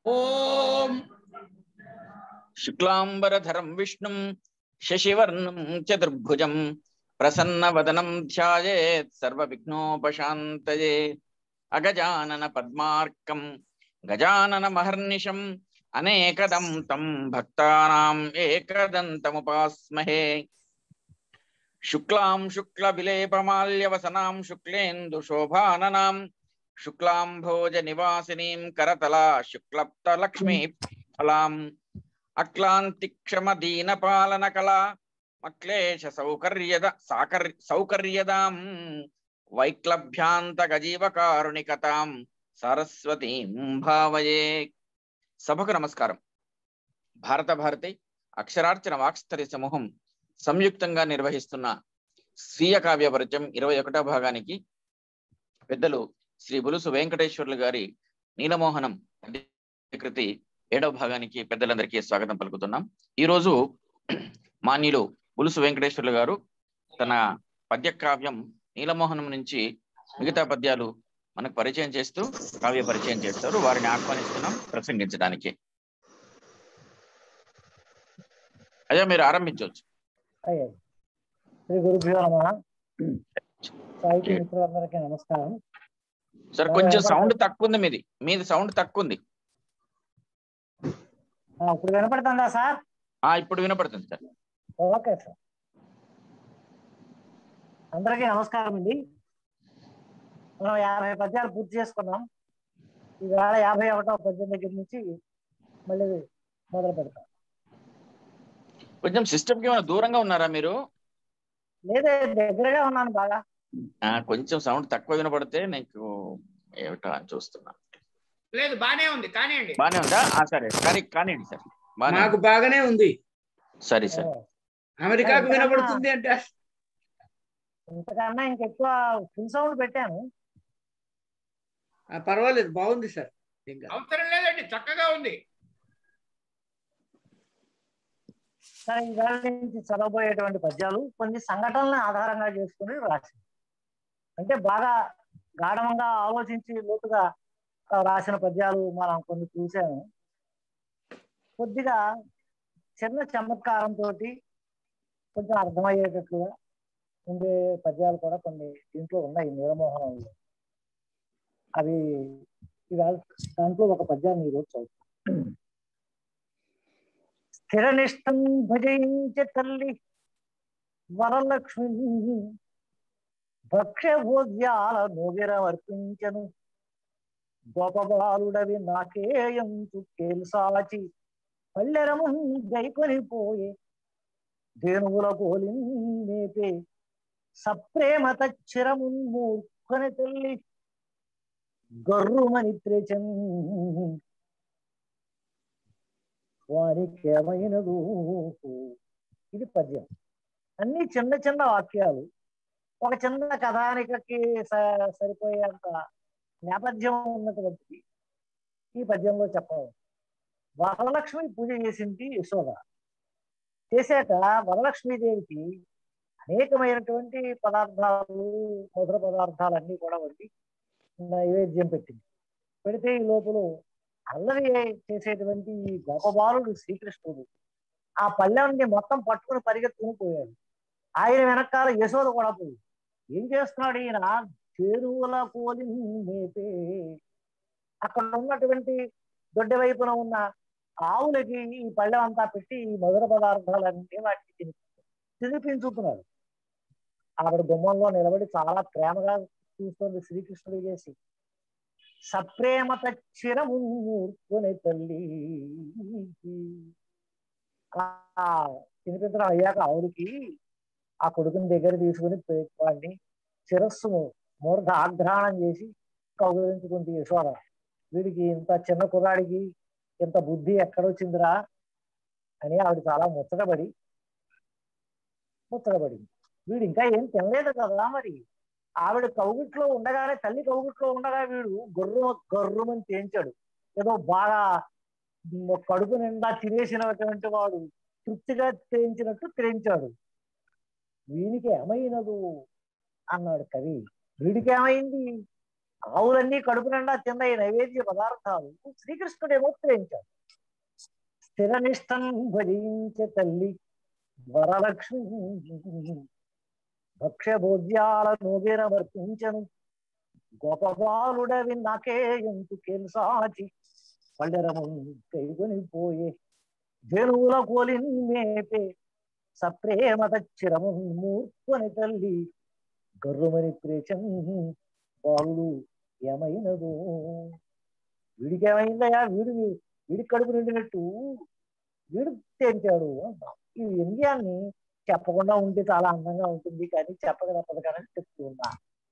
ఓం శుక్లాంబరధరం విష్ణుం శశివర్ణం చతుర్భుజం ప్రసన్నవదనం ధ్యాయేత్ సర్వవిఘ్నోపశాంతయే అగజానన పద్మార్కం గజానన మహర్నిశం అనేకదం తం భక్తానాం ఏకదంతముపాస్మహే శుక్లాం శుక్ల విలేపమాల్యవసనాం శుక్లేందు శోభాననాం శుక్లాంభోజ నివాసినీం కరతలా శుక్లప్త లక్ష్మీ ఫలాం అక్లాంతిక్షమ దీన పాలన కళా అక్లేశ సౌకర్యద సాకర్ సౌకర్యదాం వైక్లభ్యాంత గజీవకారుణికతాం సరస్వతీం భావయే సభకు నమస్కారం భారత భారతి అక్షరార్చన వాక్స్థరి సమూహం సంయుక్తంగా నిర్వహిస్తున్న స్వీయ కావ్య పరిచయం ఇరవై ఒకటో భాగానికి పెద్దలు శ్రీ బులుసు వెంకటేశ్వర్లు గారి నీలమోహనం కృతి ఏడవ భాగానికి పెద్దలందరికీ స్వాగతం పలుకుతున్నాం ఈ రోజు మాన్యులు బులుసు వెంకటేశ్వర్లు గారు తన పద్య కావ్యం నీలమోహనం నుంచి మిగతా పద్యాలు మనకు పరిచయం చేస్తూ కావ్య పరిచయం చేస్తారు వారిని ఆహ్వానిస్తున్నాం ప్రసంగించడానికి అయ్యా మీరు ఆరంభించవచ్చు అయ్యే శ్రీ గురుభ్యో నమ సాహిత్య మిత్రులందరికీ నమస్కారం సార్ కొంచెం సౌండ్ తక్కువ ఉంది మీది మీది సౌండ్ తక్కువ ఉంది ఆ, ఇప్పుడు వినపడుతుందా సార్ ఆ ఇప్పుడు వినపడుతుంది సార్ ఓకే సార్ అందరికీ నమస్కారం అండి మనం యాభై పద్యాలు పూర్తి చేసుకున్నాం ఈవేళ యాభై ఒకటో పద్యం దగ్గర నుంచి మళ్ళీ మొదలు పెడతాం కొంచెం సిస్టమ్ కి ఏమైనా దూరంగా ఉన్నారా మీరు లేదే దగ్గరగా ఉన్నాను బాగా ఆ కొంచెం సౌండ్ తక్కువ వినపడితే నీకు ఏమిటా అని చూస్తున్నా లేదు బానే ఉంది కానివ్వండి బానే ఉందా ఆ సరే కానీ కానివ్వండి సార్ బానే నాకు ఉంది. బాగానే ఉంది సరే సార్ అమెరికాకు వినపడుతుంది అంటే ఇంతకన్నా ఇంకెక్కువ ఫుల్ సౌండ్ పెట్టాను ఆ, పర్వాలేదు బాగుంది సార్ ఇంకా అవసరం లేదండి చక్కగా ఉంది సరే ఈవేళ నుంచి చదవబోయేటువంటి పద్యాలు కొన్ని సంఘటనలను ఆధారంగా చేసుకుని రాసింది అంటే బాగా గాఢంగా ఆలోచించి లోతుగా ఆ, రాసిన పద్యాలు మనం కొన్ని చూసాము కొద్దిగా చిన్న చమత్కారంతో కొంచెం అర్థమయ్యేటట్లుగా ఉండే పద్యాలు కూడా కొన్ని దీంట్లో ఉన్నాయి నీలమోహనంలో అవి ఇవాళ దాంట్లో ఒక పద్యాన్ని ఈరోజు చదువుతాం స్థిరనిష్టం భజయించే తల్లి వరలక్ష్మి భక్ష్య భోజ్యాల నోగిరమర్పించను గోపబాలుడవి నాకేయంతు కేల్సాచి పల్లెరము గైకొని పోయే ధేనువుల పోలి మేపే సప్రేమ తచ్చిరము మూర్ఖని తల్లి గర్రుమని త్రేచన్ వారికి ఏమైనదు ఇది పద్యం అన్ని చిన్న చిన్న వాక్యాలు ఒక చిన్న కథానికకి స- సరిపోయేంత నేపథ్యం ఉన్నటువంటి ఈ పద్యంలో చెప్పాలి వరలక్ష్మి పూజ చేసింది యశోద చేశాక వరలక్ష్మీదేవికి అనేకమైనటువంటి పదార్థాలు మధుర పదార్థాలన్నీ కూడా వండి నైవేద్యం పెట్టింది పెడితే ఈ లోపల అల్లరి చేసేటువంటి ఈ గోపబాలుడు శ్రీకృష్ణుడు ఆ పళ్ళెంని మొత్తం పట్టుకుని పరిగెత్తుకుని పోయాడు ఆయన వెనకాల యశోద కూడా పోయి ఏం చేస్తున్నాడు ఈయన చెరువుల కోలి మేపే అక్కడ ఉన్నటువంటి దొడ్డ వైపున ఉన్న ఆవులకి ఈ పళ్ళెం అంతా పెట్టి ఈ మధుర పదార్థాలన్నీ వాటికి తిని తినిపించుతున్నాడు ఆవిడ గుమ్మంలో నిలబడి చాలా ప్రేమగా చూస్తుంది శ్రీకృష్ణుడు చేసి సప్రేమత చిరముని తల్లి ఆ తినిపించడం అయ్యాక ఆవిడకి ఆ కొడుకుని దగ్గర తీసుకుని వాడిని శిరస్సు మూర్ధ ఆగ్రహణం చేసి కౌగులించుకుంది యశోద వీడికి ఇంత చిన్న కుర్రాడికి ఇంత బుద్ధి ఎక్కడొచ్చిందిరా అని ఆవిడ చాలా ముచ్చటపడి ముచ్చటపడింది వీడు ఇంకా ఏం తినలేదు కదా మరి ఆవిడ కౌగిట్లో ఉండగానే తల్లి కౌగిట్లో ఉండగా వీడు గొర్రు గొర్రుమని తేంచాడు ఏదో బాగా కడుపు నిండా తినేసినటువంటి వాడు తృప్తిగా తేంచినట్టు తేంచాడు వీనికి ఏమైనదు అన్నాడు కవి వీడికి ఏమైంది ఆవులన్నీ కడుపు నిండా తిన్న ఈ నైవేద్య పదార్థాలు శ్రీకృష్ణుడు ఏమోత్కరించాడు స్థిర నిష్టం భజించే తల్లి వరలక్ష్మి భక్ష్య భోజ్యాల నోగిన వర్తించను గోపబాలుడవి నాకే ఎంతు కెల్సాచి పళ్ళెరము కైకొని పోయే ధేనువుల కోలిన్ మేపే సప్రేమ తచ్చిరము మూర్ఖని తల్లి గర్రుమని ప్రేచం బాలుడు ఏమైనదో వీడికి ఏమైందయా వీడు వీడి కడుపు నిండినట్టు వీడు తేల్చాడు అంటాం ఈ వ్యంగ్యాన్ని చెప్పకుండా ఉంటే చాలా అందంగా ఉంటుంది కానీ చెప్పక తప్పదు కానీ చెప్తూ ఉన్నా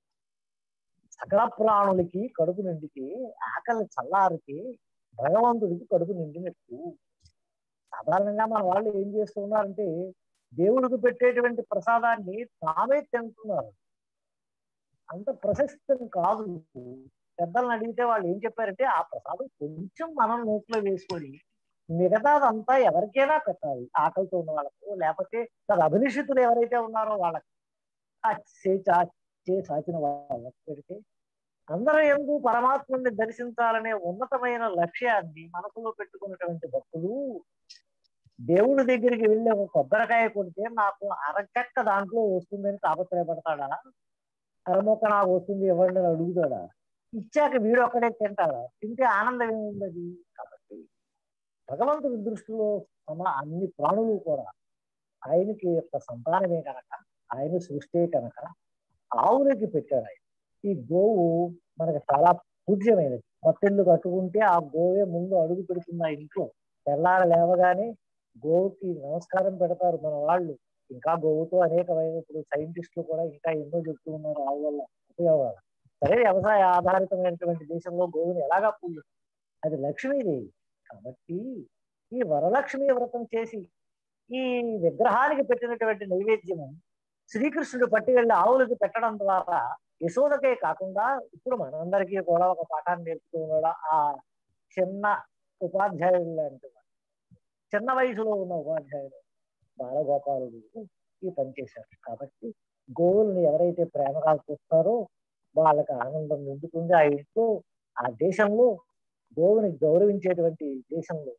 సకల ప్రాణులకి కడుపు నిండితే ఆకలి చల్లారితే భగవంతుడికి కడుపు నిండినట్టు సాధారణంగా మన వాళ్ళు ఏం చేస్తున్నారంటే దేవుడికి పెట్టేటువంటి ప్రసాదాన్ని తామే తింటున్నారు అంత ప్రశస్తం కాదు పెద్దలను అడిగితే వాళ్ళు ఏం చెప్పారంటే ఆ ప్రసాదం కొంచెం మనం నోట్లో వేసుకొని మిగతాదంతా ఎవరికైనా పెట్టాలి ఆకలితో ఉన్న వాళ్ళకు లేకపోతే తన అభినిషితులు ఎవరైతే ఉన్నారో వాళ్ళకి ఆ చే చా- చే సాచిన వాళ్ళకి పెడితే అందరూ ఎందు పరమాత్ముని దర్శించాలనే ఉన్నతమైన లక్ష్యాన్ని మనసులో పెట్టుకున్నటువంటి భక్తులు దేవుడి దగ్గరికి వెళ్ళి ఒక కొబ్బరికాయ కొడితే నాకు అరచెక్క దాంట్లో వస్తుందని తాపత్రయపడతాడా అరమొక్క నాకు వస్తుంది ఇవ్వండి అని అడుగుతాడా ఇచ్చాక వీడు ఒక్కడే తింటాడా తింటే ఆనందం ఏముంది కాబట్టి భగవంతుడి దృష్టిలో మన అన్ని ప్రాణులు కూడా ఆయనకి యొక్క సంతానమే కనుక ఆయన సృష్టి కనుక ఆవులకి పెట్టాడు ఆయన ఈ గోవు మనకు చాలా పూజ్యమైనది మత్తిల్లు కట్టుకుంటే ఆ గోవే ముందు అడుగు పెడుతుంది ఆ ఇంట్లో తెల్లార లేవగానే గోవుకి నమస్కారం పెడతారు మన వాళ్ళు ఇంకా గోవుతో అనేకమైన ఇప్పుడు సైంటిస్టులు కూడా ఇంకా ఎన్నో చెప్తూ ఉన్నారు ఆవు వల్ల ఉపయోగాలు సరే వ్యవసాయ ఆధారితమైనటువంటి దేశంలో గోవుని ఎలాగా పూజ అది లక్ష్మీదేవి కాబట్టి ఈ వరలక్ష్మి వ్రతం చేసి ఈ విగ్రహానికి పెట్టినటువంటి నైవేద్యము శ్రీకృష్ణుడు పట్టి వెళ్ళి ఆవులకి పెట్టడం ద్వారా యశోదకే కాకుండా ఇప్పుడు మనందరికీ కూడా ఒక పాఠాన్ని నేర్పుతూ ఉన్నాడు ఆ చిన్న ఉపాధ్యాయుడు లాంటి వాడు. చిన్న వయసులో ఉన్న ఉపాధ్యాయుడు బాలగోపాలుడు ఈ పని చేశారు కాబట్టి గోవుల్ని ఎవరైతే ప్రేమగా చూస్తారో వాళ్ళకి ఆనందం నిండుతుంది ఆ ఇంట్లో ఆ దేశంలో గోవుని గౌరవించేటువంటి దేశంలో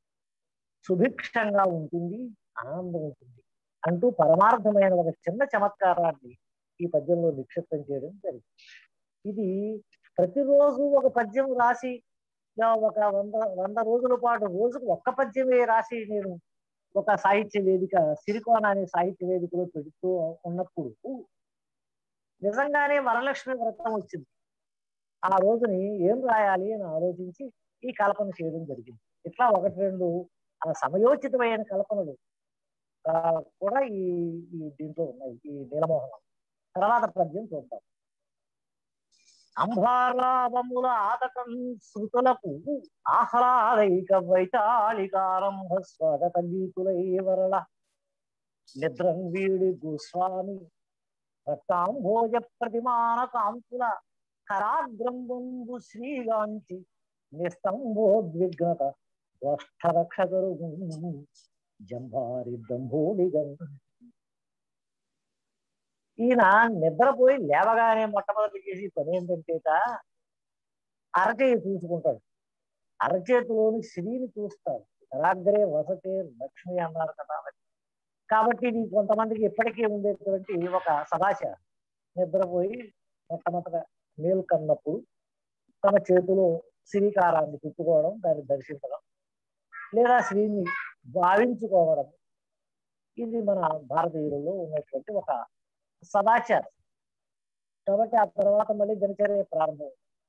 సుభిక్షంగా ఉంటుంది ఆనందం ఉంటుంది అంటూ పరమార్థమైన ఒక చిన్న చమత్కారాన్ని ఈ పద్యంలో నిక్షిప్తం చేయడం జరిగింది ఇది ప్రతిరోజు ఒక పద్యం రాసి ఇలా ఒక వంద వంద రోజుల పాటు రోజుకు ఒక్క పద్యమే రాసి నేను ఒక సాహిత్య వేదిక సిరికోన అనే సాహిత్య వేదికలో పెడుతూ ఉన్నప్పుడు నిజంగానే వరలక్ష్మి వ్రతం వచ్చింది ఆ రోజుని ఏం రాయాలి అని ఆలోచించి ఈ కల్పన చేయడం జరిగింది ఇట్లా ఒకటి రెండు ఆ సమయోచితమైన కల్పనలు ఆ, కూడా ఈ ఈ దీంట్లో ఉన్నాయి ఈ నీలమోహనం తర్వాత పద్యం చూద్దాం అంబారావముల ఆదటం శృతులకు ఆహ్లాదైక వైతాళికారంభ స్వాగత గీతులై వరళ నిద్రం వీడి గోస్వామి రక్తాంభోజ ప్రతిమాన కాంతుల కరాగ్రంబు శ్రీగాంచి నిస్తంభోద్విగ్నత వష్టరక్షకరు జంభారి దంభోడిగం ఈయన నిద్రపోయి లేవగానే మొట్టమొదటి చేసి పని ఏంటంటేట అరచేయి చూసుకుంటాడు అరచేతిలోని శ్రీని చూస్తాడు కరాగ్రే వసతే లక్ష్మి అన్నారు కదా మరి. కాబట్టి ఇది కొంతమందికి ఇప్పటికీ ఉండేటువంటి ఒక సదాచారం నిద్రపోయి మొట్టమొదట మేలు కన్నప్పుడు తమ చేతిలో శ్రీకారాన్ని తిప్పుకోవడం దాన్ని దర్శించడం లేదా శ్రీని భావించుకోవడం ఇది మన భారతీయులలో ఉన్నటువంటి ఒక సదాచారం కాబట్టి ఆ తర్వాత మళ్ళీ దినచర్య ప్రారంభం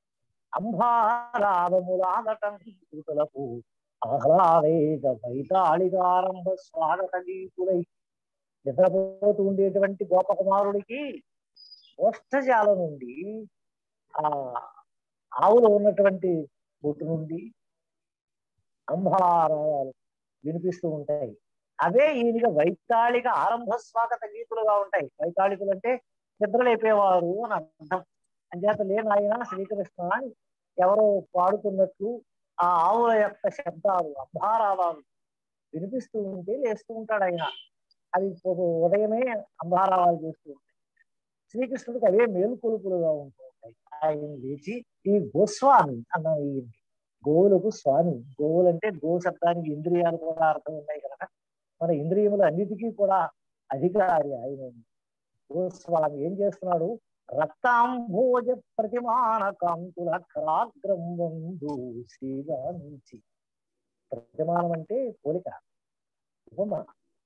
అంబారావములాదటం కూతులకు ఆహ్లాదేక వైతాళికారంభ స్వాగత గీతులై నిద్రపోతూ ఉండేటువంటి గోపకుమారుడికి ఓష్ఠజాల నుండి ఆ ఆవులో ఉన్నటువంటి బొట్టు నుండి అంబారావాలు వినిపిస్తూ ఉంటాయి అవే ఈయనగా వైతాళిక ఆరంభ స్వాగత గీతులుగా ఉంటాయి వైతాళికులు అంటే నిద్రలేపేవారు అని అర్థం అంచేత లేనాయన శ్రీకృష్ణ అని ఎవరో పాడుతున్నట్లు ఆ ఆవుల యొక్క శబ్దాలు అంబారావాలు వినిపిస్తూ ఉంటే లేస్తూ ఉంటాడు ఆయన అవి ఉదయమే అంబారావాలు చేస్తూ ఉంటాయి శ్రీకృష్ణుడికి అవే మేలుకొలుపులుగా ఉంటూ ఉంటాయి ఉంటాయి ఆయన లేచి ఈ గోస్వామి అన్న ఈ గోవులకు స్వామి గోవులు అంటే గో శబ్దానికి ఇంద్రియాలు కూడా అర్థం ఉన్నాయి కనుక మన ఇంద్రియములు అన్నిటికీ కూడా అధికారి ఆయన గోస్వామి ఏం చేస్తున్నాడు రక్తాంభోజ ప్రతిమాన కాంతుల కరాగ్రం వందు శ్రీగా నుంచి ప్రతిమానం అంటే పోలిక ఉపమ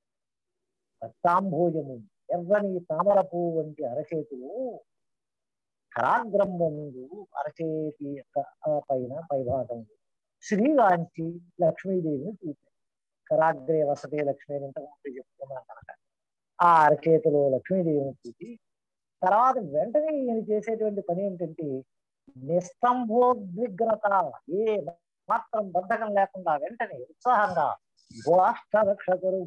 రక్తాంభోజము ఎర్రని తామర పువ్వు వంటి అరచేతులు కరాగ్రం వందు అరచేతి యొక్క ఆ పైన పైభాగం శ్రీగాంచి లక్ష్మీదేవిని చూశారు కరాగ్రే వసతే లక్ష్మీ అని ఇంతకుముందు చెప్పుకున్నాను కనుక ఆ అరచేతిలో లక్ష్మీదేవిని చూసి తర్వాత వెంటనే ఈయన చేసేటువంటి పని ఏంటంటే నిస్తంభోద్విగ్నత ఏ మాత్రం బద్ధకం లేకుండా వెంటనే ఉత్సాహంగా గోష్ట రక్షకరు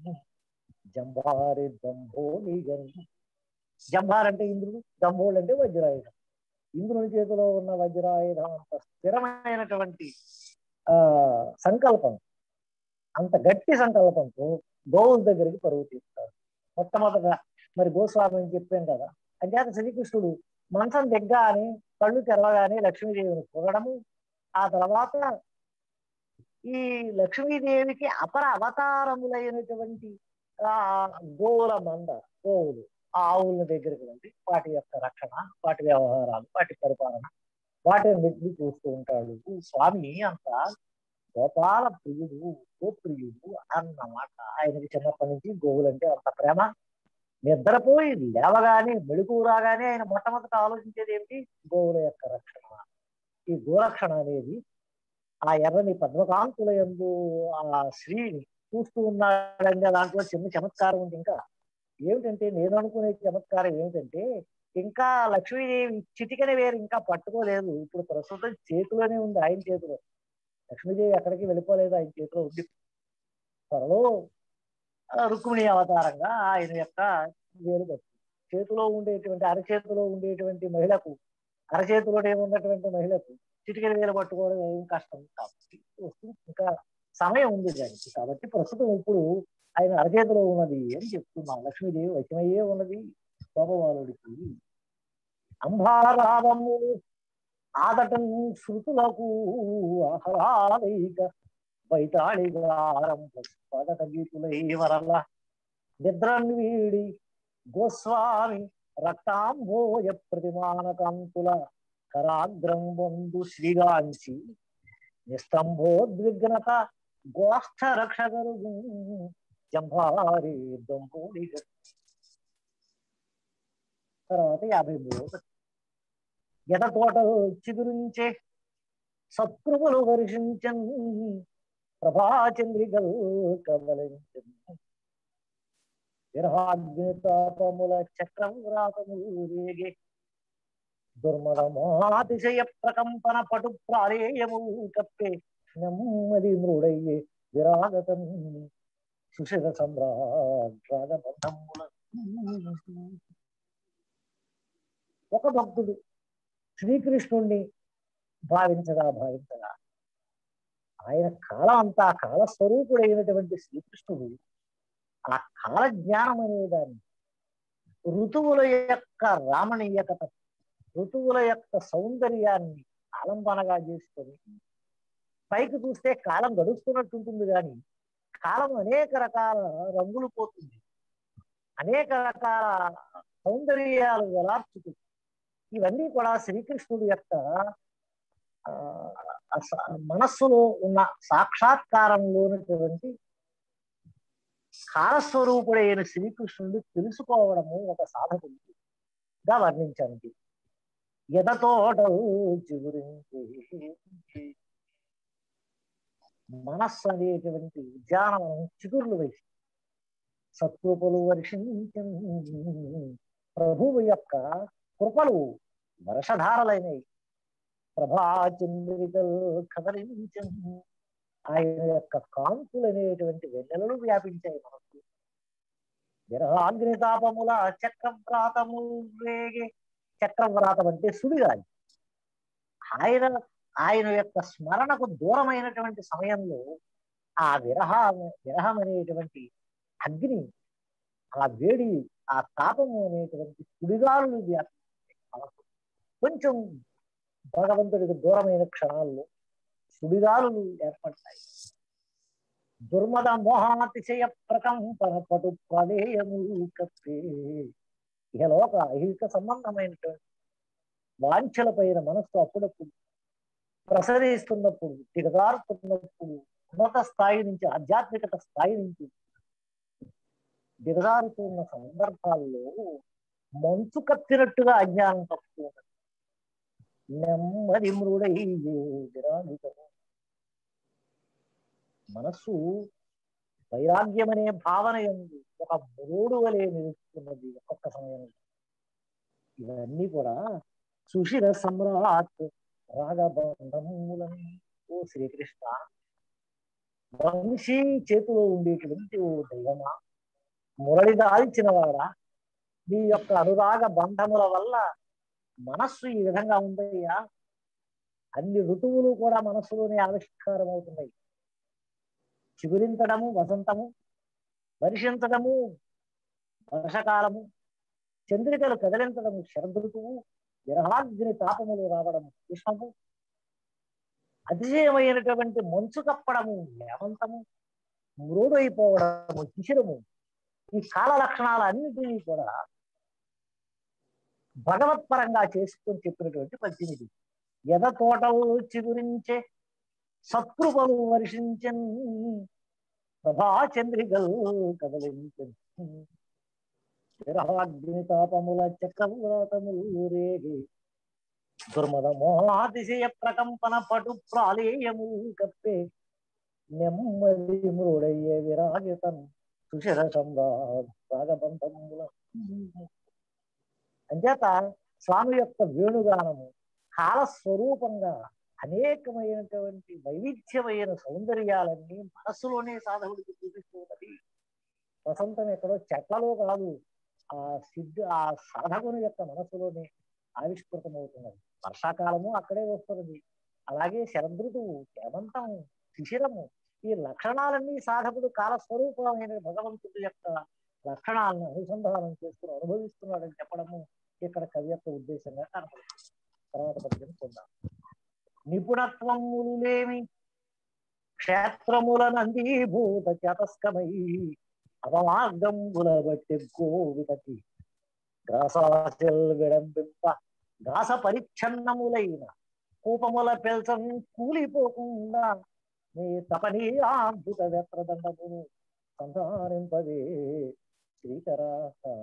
జంబారి దంభోని జంబార్ అంటే ఇంద్రుడు దంభోడు అంటే వజ్రాయుధం ఇంద్రుని చేతిలో ఉన్న వజ్రాయుధం అంత స్థిరమైనటువంటి ఆ సంకల్పం అంత గట్టి సంకల్పంతో గోవుల దగ్గరికి పరుగు తీస్తారు మొట్టమొదట మరి గోస్వామి అని చెప్పాం కదా అంచేత శ్రీకృష్ణుడు మంచం దిగ్గాని కళ్ళు తెరవగానే లక్ష్మీదేవిని చూడడము ఆ తర్వాత ఈ లక్ష్మీదేవికి అపర అవతారములైనటువంటి ఆ గోవుల మంద గోవులు ఆ ఆవుల దగ్గరికి వెళ్ళి వాటి యొక్క రక్షణ వాటి వ్యవహారాలు వాటి పరిపాలన వాటిని చూస్తూ ఉంటాడు స్వామి అంత గోపాల ప్రియుడు గోప్రియుడు అన్నమాట ఆయనకి చిన్నప్పటి నుంచి గోవులంటే అంత ప్రేమ నిద్రపోయి లేవగానే మెడుకు రాగానే ఆయన మొట్టమొదట ఆలోచించేది ఏమిటి గోవుల యొక్క రక్షణ ఈ గోరక్షణ అనేది ఆ ఎర్రని పద్మకాంతుల ఎందు ఆ శ్రీని చూస్తూ ఉన్నాడంటే దాంట్లో చిన్న చమత్కారం ఉంది ఇంకా ఏమిటంటే నేను అనుకునే చమత్కారం ఏమిటంటే ఇంకా లక్ష్మీదేవి చిటికన వేరు ఇంకా పట్టుకోలేదు ఇప్పుడు ప్రస్తుతం చేతిలోనే ఉంది ఆయన చేతిలో లక్ష్మీదేవి ఎక్కడికి వెళ్ళిపోలేదు ఆయన చేతిలో ఉంది త్వరలో రుక్మిణి అవతారంగా ఆయన యొక్క వేలు పట్టు చేతిలో ఉండేటువంటి అరచేతిలో ఉండేటువంటి మహిళకు అరచేతిలోనే ఉన్నటువంటి మహిళకు చిటికెన వేలు పట్టుకోవడం ఏం కష్టం కాబట్టి వస్తుంది ఇంకా సమయం ఉంది దానికి కాబట్టి ప్రస్తుతం ఇప్పుడు ఆయన అరచేతిలో ఉన్నది అని చెప్తున్నా లక్ష్మీదేవి వశమయ్యే ఉన్నది గోపబాలుడికి అంబారాధము ఆదటం శృతులకు ఆహ్లాదైక వైతాళిగారం పదట గీతులై వరల నిద్రను వీడి గోస్వామి రక్తాంబోయ ప్రతిమాన కాంతుల కరాగ్రం వందు శ్రీగాంచి నిస్తంభోద్విగ్నత గోష్ఠ రక్షగరు జంభారి దొంపోడి తర్వాత యాభై మూడు ఎద తోటలు చిగురించే సత్కృపలు వర్షించన్ ప్రభాచంద్రికలు కవలించన్ విరహాగ్నితాపముల చక్రం రాతములు రేగే దుర్మదమాతిశయ ప్రకంపన పటు ప్రాళేయము కప్పే నెమ్మది మృడయ్యే విరాగతం సుషిర సమ్రాట్రాగబంధముల ఒక భక్తుడు శ్రీకృష్ణుణ్ణి భావించగా భావించగా ఆయన కాలం అంతా కాల స్వరూపుడైనటువంటి శ్రీకృష్ణుడు ఆ కాల జ్ఞానం అనేదాన్ని ఋతువుల యొక్క రామణీయకత ఋతువుల యొక్క సౌందర్యాన్ని ఆలంబనగా చేసుకొని పైకి చూస్తే కాలం గడుస్తున్నట్టు ఉంటుంది కానీ కాలం అనేక రకాల రంగులు పోతుంది అనేక రకాల సౌందర్యాలు వెలార్చుతుంది ఇవన్నీ కూడా శ్రీకృష్ణుడు యొక్క మనస్సులో ఉన్న సాక్షాత్కారంలోనటువంటి కాలస్వరూపుడైన శ్రీకృష్ణుడు తెలుసుకోవడము ఒక సాధకుడిగా వర్ణించండి ఎదతోట చిగురించి మనస్సు అనేటువంటి ఉద్యానవనం చిగుర్లు వేసి సత్కృపలు వర్షించ ప్రభువు యొక్క కృపలు వర్షధారలైనవి ప్రభాచంద్రికలు కదలించం ఆయన యొక్క కాంతులు అనేటువంటి వెన్నెలలు వ్యాపించాయి మనకు విరహాగ్నితాపముల చక్రవ్రాతము రేగే చక్రవ్రాతం అంటే సుడిగాలి ఆయన ఆయన యొక్క స్మరణకు దూరమైనటువంటి సమయంలో ఆ విరహ విరహం అనేటువంటి అగ్ని ఆ వేడి ఆ తాపము అనేటువంటి సుడిగాలు వ్యాపించాయి మనకు కొంచెం భగవంతుడికి దూరమైన క్షణాల్లో సుడిగాలులు ఏర్పడతాయి దుర్మద మోహాతిశయ ప్రకంపన పటు ప్రళయము కప్పే ఇహలోక ఐహిక సంబంధమైనటువంటి వాంఛల పైన మనస్సు అప్పుడప్పుడు ప్రసరిస్తున్నప్పుడు దిగజారుతున్నప్పుడు ఉన్నత స్థాయి నుంచి ఆధ్యాత్మికత స్థాయి నుంచి దిగజారుతున్న సందర్భాల్లో మంచు కత్తినట్టుగా అజ్ఞానం తప్పుతూ ఉన్నది నెమ్మది మృడై విరాజితము మనస్సు వైరాగ్యం అనే భావన ఎందు ఒక మూడు వలె నిలుస్తున్నది ఒక్కొక్క సమయంలో ఇవన్నీ కూడా సుశిర సమ్రాట్ రాగబంధములను ఓ శ్రీకృష్ణ మనిషి చేతిలో ఉండేటువంటి ఓ దైవమా మురళి దాల్చిన వాడా నీ యొక్క అనురాగ బంధముల వల్ల మనస్సు ఈ విధంగా ఉందయ్యా అన్ని ఋతువులు కూడా మనస్సులోనే ఆవిష్కారం అవుతున్నాయి చిగురించడము వసంతము వర్షించడము వర్షకాలము చంద్రికలు కదిలించడము శరదృతువు విరహాగ్ని తాపములు రావడము గ్రీష్మము అతిశయమైనటువంటి మంచు కప్పడము హేమంతము మృడైపోవడము శిశిరము ఈ కాల లక్షణాలన్నిటినీ కూడా భగవత్పరంగా చేసుకొని చెప్పినటువంటి పద్యం ఇది ఎద తోటలు చిగురించే సత్కృపలు వర్షించన్ ప్రభాచంద్రికలు కదలించన్ విరహాగ్ని తాపముల చక్రవ్రాతములు రేగి దుర్మద మోహాతిశయ ప్రకంపన పటు ప్రాళేయము కప్పే నెమ్మది మృడయ్యే విరాజితన్ సుశర సంభాగబంధముల అంచేత స్వామి యొక్క వేణుగానము కాల స్వరూపంగా అనేకమైనటువంటి వైవిధ్యమైన సౌందర్యాలన్నీ మనస్సులోనే సాధకుడికి చూపిస్తూ ఉన్నది వసంతం ఎక్కడో చెట్లలో కాదు ఆ సిద్ధ ఆ సాధకుని యొక్క మనస్సులోనే ఆవిష్కృతమవుతున్నది వర్షాకాలము అక్కడే వస్తున్నది అలాగే శరదృతువు హేమంతము శిశిరము ఈ లక్షణాలన్నీ సాధకుడు కాల స్వరూపమైన భగవంతుడి యొక్క లక్షణాలను అనుసంధానం చేసుకుని అనుభవిస్తున్నాడని చెప్పడము ఇక్కడ కవి యొక్క ఉద్దేశంగా కనపడుతుంది తర్వాత పద్యం చూద్దాం నిపుణత్వములు లేమి క్షేత్రముల నందీభూత చతస్కమై అవమార్గంబుల బట్టి గోవితకి గ్రాసాశల్ విడంబింప గ్రాస పరిచ్ఛన్నములైన కూపముల పెల్సం కూలిపోకుండా నీ తపనీ అద్భుత వ్యత్రదండమును సంధానింపవే శ్రీకరా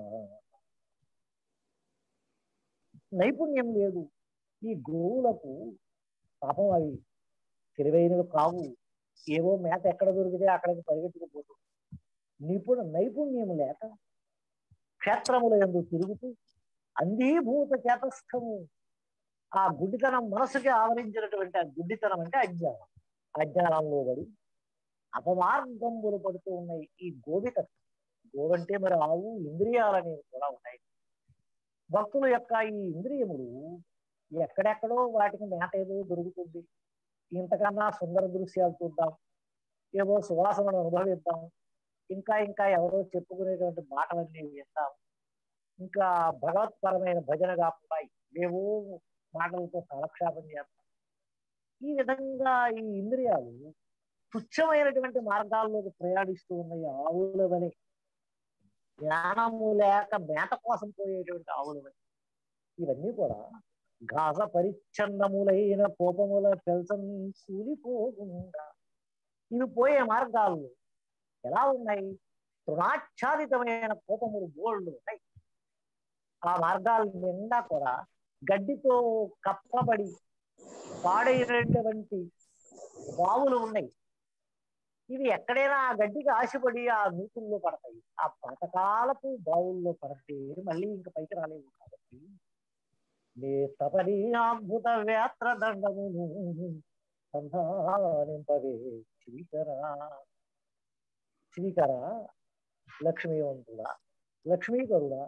నైపుణ్యం లేదు ఈ గోవులకు పాపం అవి తెలివైనవి కావు ఏవో మేత ఎక్కడ దొరికితే అక్కడికి పరిగెత్తుకుపోతుంది నిపుణ నైపుణ్యం లేక క్షేత్రముల ఎందు తిరుగుతూ అంధీభూత చేతస్థము ఆ గుడ్డితనం మనసుకి ఆవరించినటువంటి ఆ గుడ్డితనం అంటే అజ్ఞానం అజ్ఞానంలో పడి అపమార్గంబులు పడుతూ ఉన్నాయి ఈ గోవిత గోవంటే మరి ఆవు ఇంద్రియాలనేవి కూడా ఉన్నాయి భక్తుల యొక్క ఈ ఇంద్రియములు ఎక్కడెక్కడో వాటికి మేత ఏదో దొరుకుతుంది ఇంతకన్నా సుందర దృశ్యాలు చూద్దాం ఏవో సువాసనను అనుభవిద్దాం ఇంకా ఇంకా ఎవరో చెప్పుకునేటువంటి మాటలన్నీ వింటాం ఇంకా భగవత్పరమైన భజన కాకుండా ఏవో మాటలతో కాలక్షేపం చేస్తాం ఈ విధంగా ఈ ఇంద్రియాలు తుచ్చమైనటువంటి మార్గాల్లోకి ప్రయాణిస్తూ ఉన్నాయి ఆవుల వలె జ్ఞానము లేక మేత కోసం పోయేటువంటి ఆవుల వలె ఇవన్నీ కూడా ఘాస పరిచ్ఛన్నములైన కోపముల పెల్సం కూలిపోకుండా ఇవి పోయే మార్గాలు ఎలా ఉన్నాయి తృణాచ్ఛాదితమైన కోపములు బోల్డ్ ఉన్నాయి ఆ మార్గాల నిండా కూడా గడ్డితో కప్పబడి పాడైనటువంటి బావులు ఉన్నాయి ఇవి ఎక్కడైనా ఆ గడ్డికి ఆశపడి ఆ నూతుల్లో పడతాయి ఆ పాతకాలపు బావుల్లో పడితే మళ్ళీ ఇంకా పైకి రాలేవు కాబట్టి నీ తపని అద్భుత వేత్ర దండమును సంధానింపవే శ్రీకర శ్రీకర లక్ష్మీవంతుడా లక్ష్మీకరుడా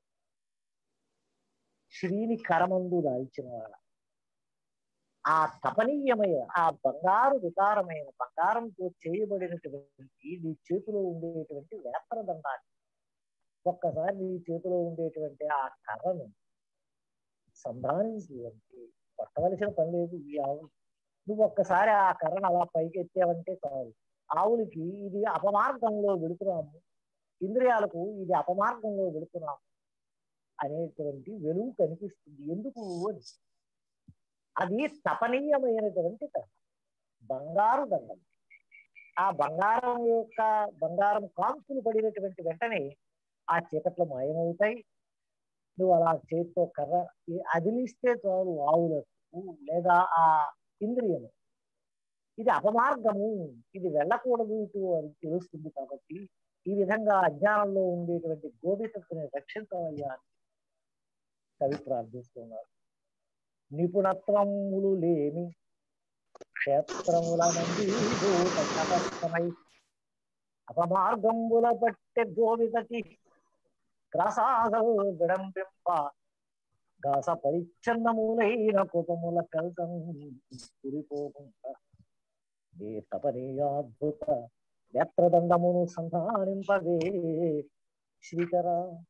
శ్రీని కరమందు దాల్చిన వాడ ఆ తపనీయమైన ఆ బంగారు వికారమైన బంగారంతో చేయబడినటువంటి నీ చేతిలో ఉండేటువంటి వేత్రదండాన్ని ఒక్కసారి నీ చేతిలో ఉండేటువంటి ఆ కర్రను సంధానించి అంటే పట్టవలసిన పని లేదు ఈ ఆవులు నువ్వు ఒక్కసారి ఆ కర్రను అలా పైకి ఎత్తావంటే చాలు ఆవులకి ఇది అపమార్గంలో వెళుతున్నాము ఇంద్రియాలకు ఇది అపమార్గంలో వెళుతున్నాము అనేటువంటి వెలుగు కనిపిస్తుంది ఎందుకు అని అది తపనీయమైనటువంటి కర్ర బంగారు దండం ఆ బంగారం యొక్క బంగారం కాంతులు పడినటువంటి వెంటనే ఆ చీకట్లు మాయమవుతాయి నువ్వు అలా చేతితో కర్ర ఈ అదిలిస్తే చాలు ఆవులకు లేదా ఆ ఇంద్రియము ఇది అపమార్గము ఇది వెళ్ళకూడదు ఇటు అని తెలుస్తుంది కాబట్టి ఈ విధంగా అజ్ఞానంలో ఉండేటువంటి గోపితత్తుని రక్షించవయ్యా అని కవి ప్రార్థిస్తున్నారు నిపుణత్వములు లేని క్షేత్రముల నుండి భూత తపస్సమై అపమార్గంబుల పట్టె గోవితకి గ్రసాగలు విడంబింప గాస పరిచ్ఛన్నములైన కుటముల కల్తం కురిపోకుండా ఏ తపనీయాద్భుత నేత్రదండమును సంధానింపవే శ్రీకర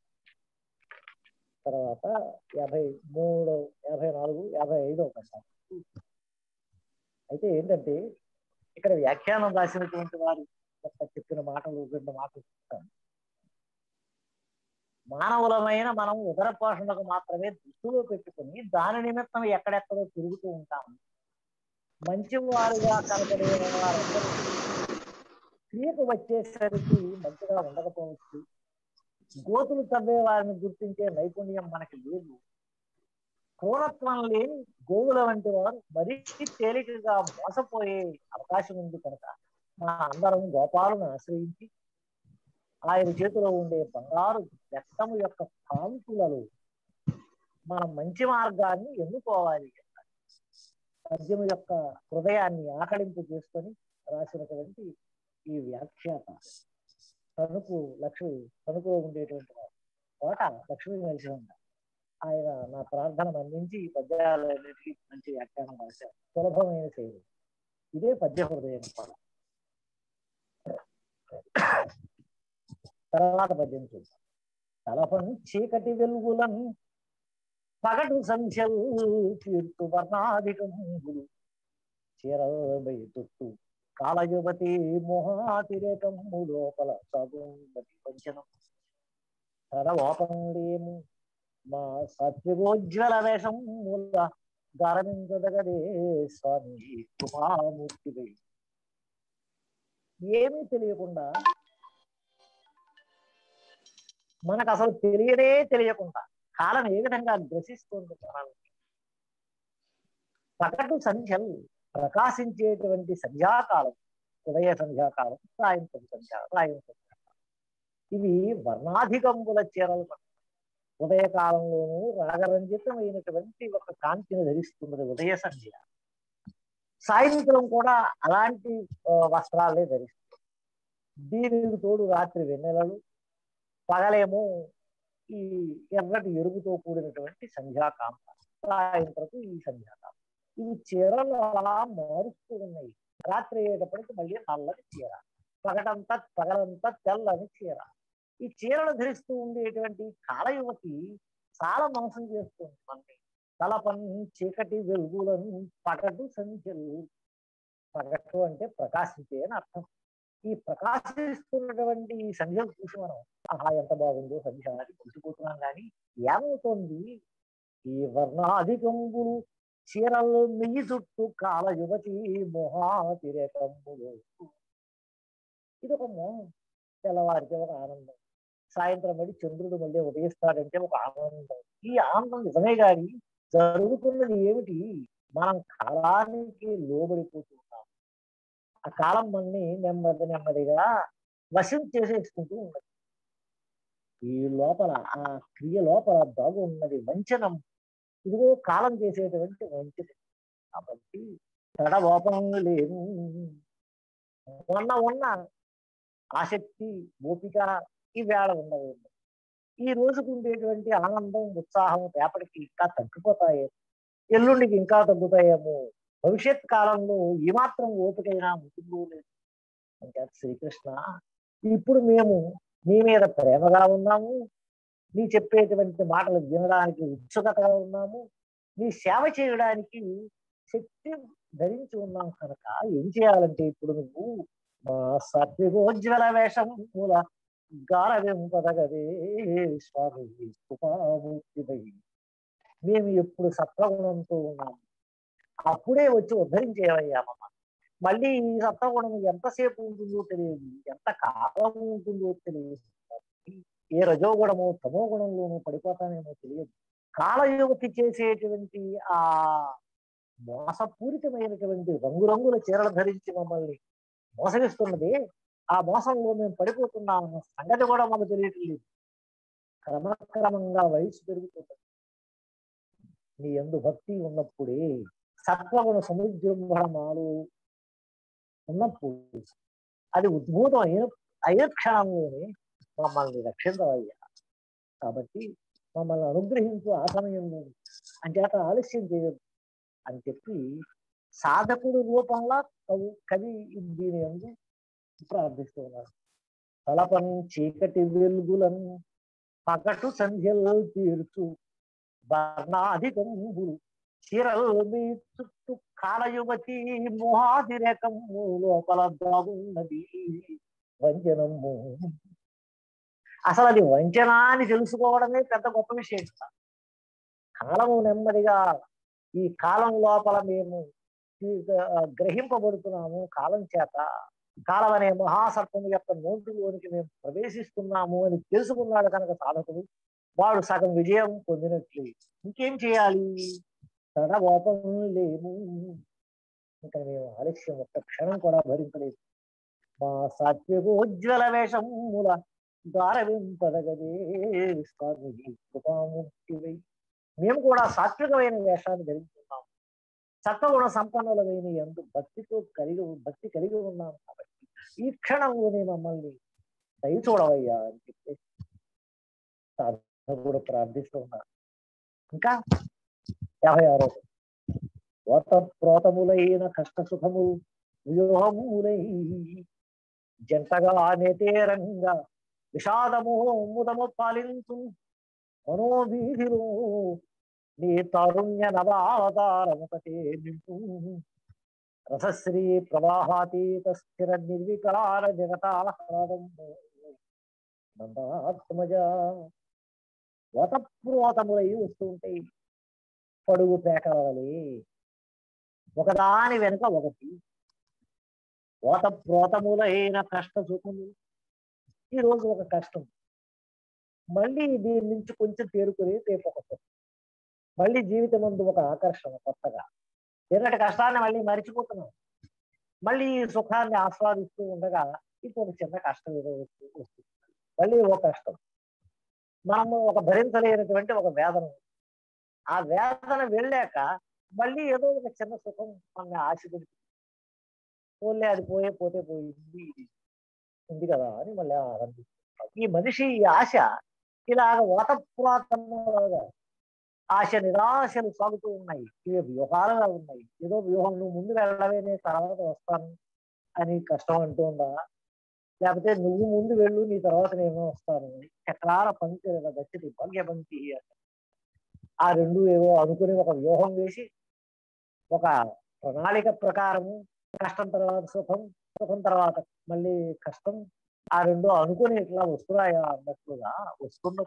తర్వాత యాభై మూడు యాభై నాలుగు యాభై ఐదో కష్టాలు అయితే ఏంటంటే ఇక్కడ వ్యాఖ్యానం రాసినటువంటి వారు యొక్క చెప్పిన మాటలు రెండు మాటలు చెప్తాను మానవులమైన మనం ఉదర పోషణకు మాత్రమే దృష్టిలో పెట్టుకుని దాని నిమిత్తం ఎక్కడెక్కడో తిరుగుతూ ఉంటాము మంచి వారుగా కనపడే వారందరూ క్రియకు వచ్చేసరికి మంచిగా ఉండకపోవచ్చు గోతులు తవ్వే వారిని గుర్తించే నైపుణ్యం మనకి లేదు క్రూరత్వం లేని గోవుల వంటి వారు మరీ తేలికగా మోసపోయే అవకాశం ఉంది కనుక మన అందరం గోపాలను ఆశ్రయించి ఆయన చేతిలో ఉండే బంగారు రక్తము యొక్క కాంతులలో మనం మంచి మార్గాన్ని ఎన్నుకోవాలి పద్యం యొక్క హృదయాన్ని ఆకలింపు చేసుకొని రాసినటువంటి ఈ వ్యాఖ్యాత తణుకు లక్ష్మి తణుకులో ఉండేటువంటి వారు కోట లక్ష్మీ నరసింహ ఆయన నా ప్రార్థన అందించి ఈ పద్యాలన్నిటికీ మంచి వ్యాఖ్యానం రాశారు సులభమైన శైలి ఇదే పద్య హృదయం కూడా తర్వాత పద్యం చూద్దాం తలపం చీకటి వెలుగులను పగటు సంఖ్యలు తీర్తు వర్ణాధికములు చీరబై తుట్టు కాలయువతి మోహాతిరేకము లోపల సగుంబటి పంచనం తడవాపం లేము మా సత్యగోజ్వల వేషం మూల గరమించదగదే స్వామి కృపామూర్తివై ఏమీ తెలియకుండా మనకు అసలు తెలియనే తెలియకుండా కాలం ఏ విధంగా గ్రసిస్తుంది మనల్ని పగటు సంధ్యలు ప్రకాశించేటువంటి సంధ్యాకాలం ఉదయ సంధ్యాకాలం సాయంత్రం సంధ్యా సాయంత్రం సంధ్యాకాలం ఇవి వర్ణాధికంబుల చీరలు ఉదయకాలంలోనూ రాగరంజితమైనటువంటి ఒక కాంతిని ధరిస్తున్నది ఉదయ సంధ్య సాయంత్రం కూడా అలాంటి ఆ, వస్త్రాలే ధరిస్తుంది దీనికి తోడు రాత్రి వెన్నెలలు పగలేమో ఈ ఎర్రటి ఎరుపుతో కూడినటువంటి సంధ్యాకాంత సాయంత్రపు ఈ సంధ్యాకాంత ఇవి చీరలు అలా మారుస్తూ ఉన్నాయి రాత్రి అయ్యేటప్పటికి మళ్ళీ నల్లని చీర పగటంతా పగలంతా తెల్లని చీర ఈ చీరలు ధరిస్తూ ఉండేటువంటి కాలయువతి చాలా మోసం చేస్తుంది మనకి తలపన్ చీకటి వెలుగులను పగటు సంఖ్యలు పగటు అంటే ప్రకాశించే అని అర్థం ఈ ప్రకాశిస్తున్నటువంటి ఈ సంధ్యలు చూసి మనం ఆహా ఎంత బాగుందో సంధ్య అని తెలిసిపోతున్నాం కానీ ఏమవుతోంది ఈ వర్ణాధికంబులు చీరలు నెయ్యి చుట్టూ కాల యువతి మొహాతిరేకములు ఇది ఒక మోహం తెల్లవారితే ఒక ఆనందం సాయంత్రం మళ్ళీ చంద్రుడు మళ్ళీ ఉదయిస్తాడంటే ఒక ఆనందం ఈ ఆనందం నిజమే కానీ జరుగుతున్నది ఏమిటి మనం కాలానికి లోబడిపోతున్నాం ఆ కాలం మనని నెమ్మది నెమ్మదిగా వశం చేసేసుకుంటూ ఉన్నది ఈ లోపల ఆ క్రియ లోపల దాగు ఉన్నది వంచనం ఇదిగో కాలం చేసేటువంటి వంచన కాబట్టి తడలోపం లేదు మొన్న ఉన్న ఆసక్తి ఓపిక ఈ వేళ ఉండవు ఈ రోజుకు ఉండేటువంటి ఆనందం ఉత్సాహం రేపటికి ఇంకా తగ్గిపోతాయి ఎల్లుండికి ఇంకా తగ్గుతాయేమో భవిష్యత్ కాలంలో ఏమాత్రం ఓపికైనా ఉంటుందో లేదు అంటే శ్రీకృష్ణ ఇప్పుడు మేము నీ మీద ప్రేమగా ఉన్నాము నీ చెప్పేటువంటి మాటలు వినడానికి ఉత్సుకతగా ఉన్నాము నీ సేవ చేయడానికి శక్తి ధరించి ఉన్నాం కనుక ఏం చేయాలంటే ఇప్పుడు నువ్వు మా సత్విగోజ్వల వేషం మూల గారవింపదగదే స్వామి కృపామూర్తిపై మేము ఎప్పుడు సత్వగుణంతో ఉన్నాము అప్పుడే వచ్చి ఉద్ధరించేవయ్యా మమ్మ మళ్ళీ ఈ సత్వగుణం ఎంతసేపు ఉంటుందో తెలియదు ఎంత కాలం ఉంటుందో తెలియదు ఏ రజోగుణమో తమో గుణంలోనూ పడిపోతానేమో తెలియదు కాలయువతి చేసేటువంటి ఆ మోసపూరితమైనటువంటి రంగురంగుల చీరలు ధరించి మమ్మల్ని మోసగిస్తున్నది ఆ మోసంలో మేము పడిపోతున్నామన్న సంగతి కూడా మాకు తెలియట్లేదు క్రమక్రమంగా వయసు పెరుగుతుంది నీ ఎందు భక్తి ఉన్నప్పుడే సత్వగుణ సముద్రంభణమాలు ఉన్నప్పుడు అది ఉద్భూతం అయిన అయిన క్షణంలోనే మమ్మల్ని రక్షించవయ్యా కాబట్టి మమ్మల్ని అనుగ్రహించు ఆ సమయంలో అంచేత ఆలస్యం చేయదు అని చెప్పి సాధకుడు రూపంలో కవి కవి దీని ఎందు ప్రార్థిస్తున్నారు తలపన్ చీకటి వెలుగులను పగటు సంధ్యలు తీర్చు వర్ణాధికంబులు చీరలు మీ చుట్టూ కాలయువతి మోహాదిరేకము లోపల దాగున్నది వంచనము అసలు అది వంచన అని తెలుసుకోవడమే పెద్ద గొప్ప విషయం కాలము నెమ్మదిగా ఈ కాలం లోపల మేము ఈ- ఆ, గ్రహింపబడుతున్నాము కాలం చేత కాలం అనే మహాసర్పం యొక్క నోటిలోనికి మేము ప్రవేశిస్తున్నాము అని తెలుసుకున్నాడు కనుక సాధకుడు వాడు సగం విజయం పొందినట్లే ఇంకేం చేయాలి తడవోపం లేము ఇంకా మేము ఆలస్యం ఒక్క క్షణం కూడా భరించలేదు మా సాత్వికోజ్వల వేషముల దారవింపదగదే స్వామి కృపామూర్తివై మేము కూడా సాత్వికమైన వేషాన్ని ధరించున్నాం సత్వగుణ సంపన్నులమైన ఎందు భక్తితో కలిగి భక్తి కలిగి ఉన్నాం కాబట్టి ఈ క్షణంలోనే మమ్మల్ని దయ చూడవయ్యా అని చెప్పేసి సాధకుడు ప్రార్థిస్తూ ఉన్నారు ఇంకా యాభై ఆరో ఓత ప్రోతములైన కష్ట సుఖములు వ్యూహములై జంటగా నేతేరంగా విషాదము ముదము పాలించు మనోవీధిలో నీ తారుణ్య నవావతారముకటే నింపు రసశ్రీ ప్రవాహాతీత స్థిర నిర్వికార జగతాహ్లాదం నందాత్మజ వతప్రోతములై వస్తూ ఉంటాయి పడుగు పేకల వలె ఒకదాని వెనుక ఒకటి ఓతప్రోతములైన కష్ట సుఖములు ఈ రోజు ఒక కష్టం మళ్ళీ దీని నుంచి కొంచెం తేరుకుని రేపు ఒక సుఖం మళ్ళీ జీవితం ముందు ఒక ఆకర్షణ కొత్తగా నిన్నటి కష్టాన్ని మళ్ళీ మర్చిపోతున్నాం మళ్ళీ ఈ సుఖాన్ని ఆస్వాదిస్తూ ఉండగా ఇంకొక చిన్న కష్టం ఏదో వస్తూ వస్తుంది మళ్ళీ ఒక కష్టం మనము ఒక భరించలేనటువంటి ఒక వేదన ఉంది. ఆ వేదన వెళ్ళాక మళ్ళీ ఏదో ఒక చిన్న సుఖం మన ఆశ పెడుతుంది పోలే అది పోయే పోతే పోయింది ఇది ఉంది కదా అని మళ్ళీ ఆరంభిస్తాం ఈ మనిషి ఈ ఆశ ఇలాగ వాతపురాతముగా ఆశ నిరాశలు సాగుతూ ఉన్నాయి ఇవి వ్యూహాలుగా ఉన్నాయి ఏదో వ్యూహం నువ్వు ముందు వెళ్ళవే నేను తర్వాత వస్తాను అని కష్టం అంటుందా లేకపోతే నువ్వు ముందు వెళ్ళు నీ తర్వాత నేను వస్తాను చక్రాల పంక్తి గచ్చిటి భాగ్య పంక్తి ఆ రెండు ఏవో అనుకుని ఒక వ్యూహం వేసి ఒక ప్రణాళిక ప్రకారము కష్టం తర్వాత సుఖం సుఖం తర్వాత మళ్ళీ కష్టం ఆ రెండు అనుకుని ఇట్లా వస్తున్నాయా అన్నట్లుగా వస్తున్న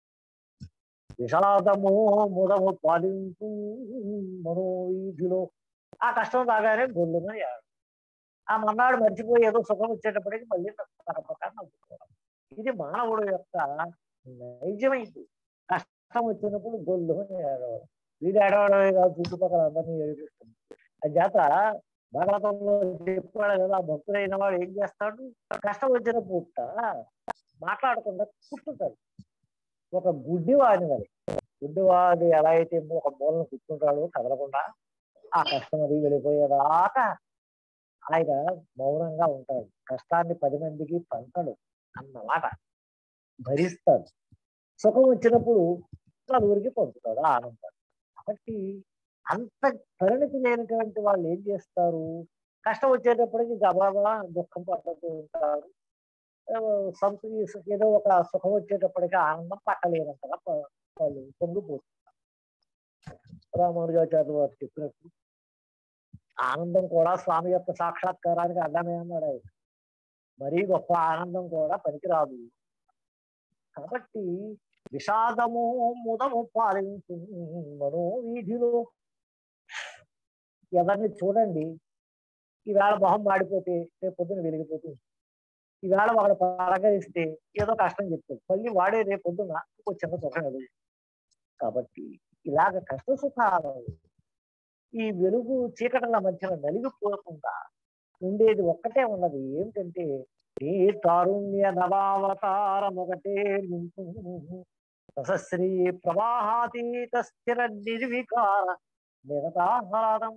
విషాదము ముదము పాలింపు మనోవీధిలో ఆ కష్టం రాగానే గొల్లున ఏడు. ఆ మన్నాడు మర్చిపోయి ఏదో సుఖం వచ్చేటప్పటికి మళ్ళీ తన ప్రకారం నవ్వుకోవడం ఇది మానవుడు యొక్క నైజమైంది కష్టం వచ్చినప్పుడు గొల్లు ఏడవడం వీడు ఏడవడమే కాదు చుట్టుపక్కల అందరినీ ఏడిపిస్తుంది అది చేత భారతంలో చెప్పాడు కదా ఆ భక్తుడైన వాడు ఏం చేస్తాడు కష్టం వచ్చిన పూట మాట్లాడకుండా కూర్చుంటాడు ఒక గుడ్డివాడిని మరి గుడ్డివాడు ఎలా అయితే ఒక మూలను కూర్చుంటాడో కదలకుండా ఆ కష్టం అది వెళ్ళిపోయేదాకా ఆయన మౌనంగా ఉంటాడు కష్టాన్ని పది మందికి పంచడు అన్నమాట భరిస్తాడు సుఖం వచ్చినప్పుడు నలుగురికి పంచుతాడు ఆనందాడు కాబట్టి అంత పరిణతి లేనటువంటి వాళ్ళు ఏం చేస్తారు కష్టం వచ్చేటప్పటికి గబాబా దుఃఖం పడుతూ ఉంటారు ఆ, సంతృప్తి ఏదో ఒక సుఖం వచ్చేటప్పటికి ఆనందం పట్టలేనంతగా ప- వాళ్ళు పొంగిపోతున్నారు రామానుజాచార్యులు వారు చెప్పినట్టు ఆనందం కూడా స్వామి యొక్క సాక్షాత్కారానికి అడ్డమే అన్నాడు ఆయన మరీ గొప్ప ఆనందం కూడా పనికిరాదు కాబట్టి విషాదము ముదము పాలించు మనోవీధిలో ఎవరిని చూడండి ఈవేళ మొహం మాడిపోతే రేపు పొద్దున వెలిగిపోతుంది ఈవేళ వాడు పలకరిస్తే ఏదో కష్టం చెప్తాడు మళ్ళీ వాడే రేపు పొద్దున ఒక చిన్న సుఖం కలుగు కాబట్టి ఇలాగ కష్ట సుఖాలు ఈ వెలుగు చీకటల మధ్యన నలిగిపోకుండా ఉండేది ఒక్కటే ఉన్నది ఏమిటంటే ఏ తారుణ్య నవావతారం ఒకటే రసశ్రీ ప్రవాహాతీత స్థిర నిర్వికార నిరతాహ్లాదం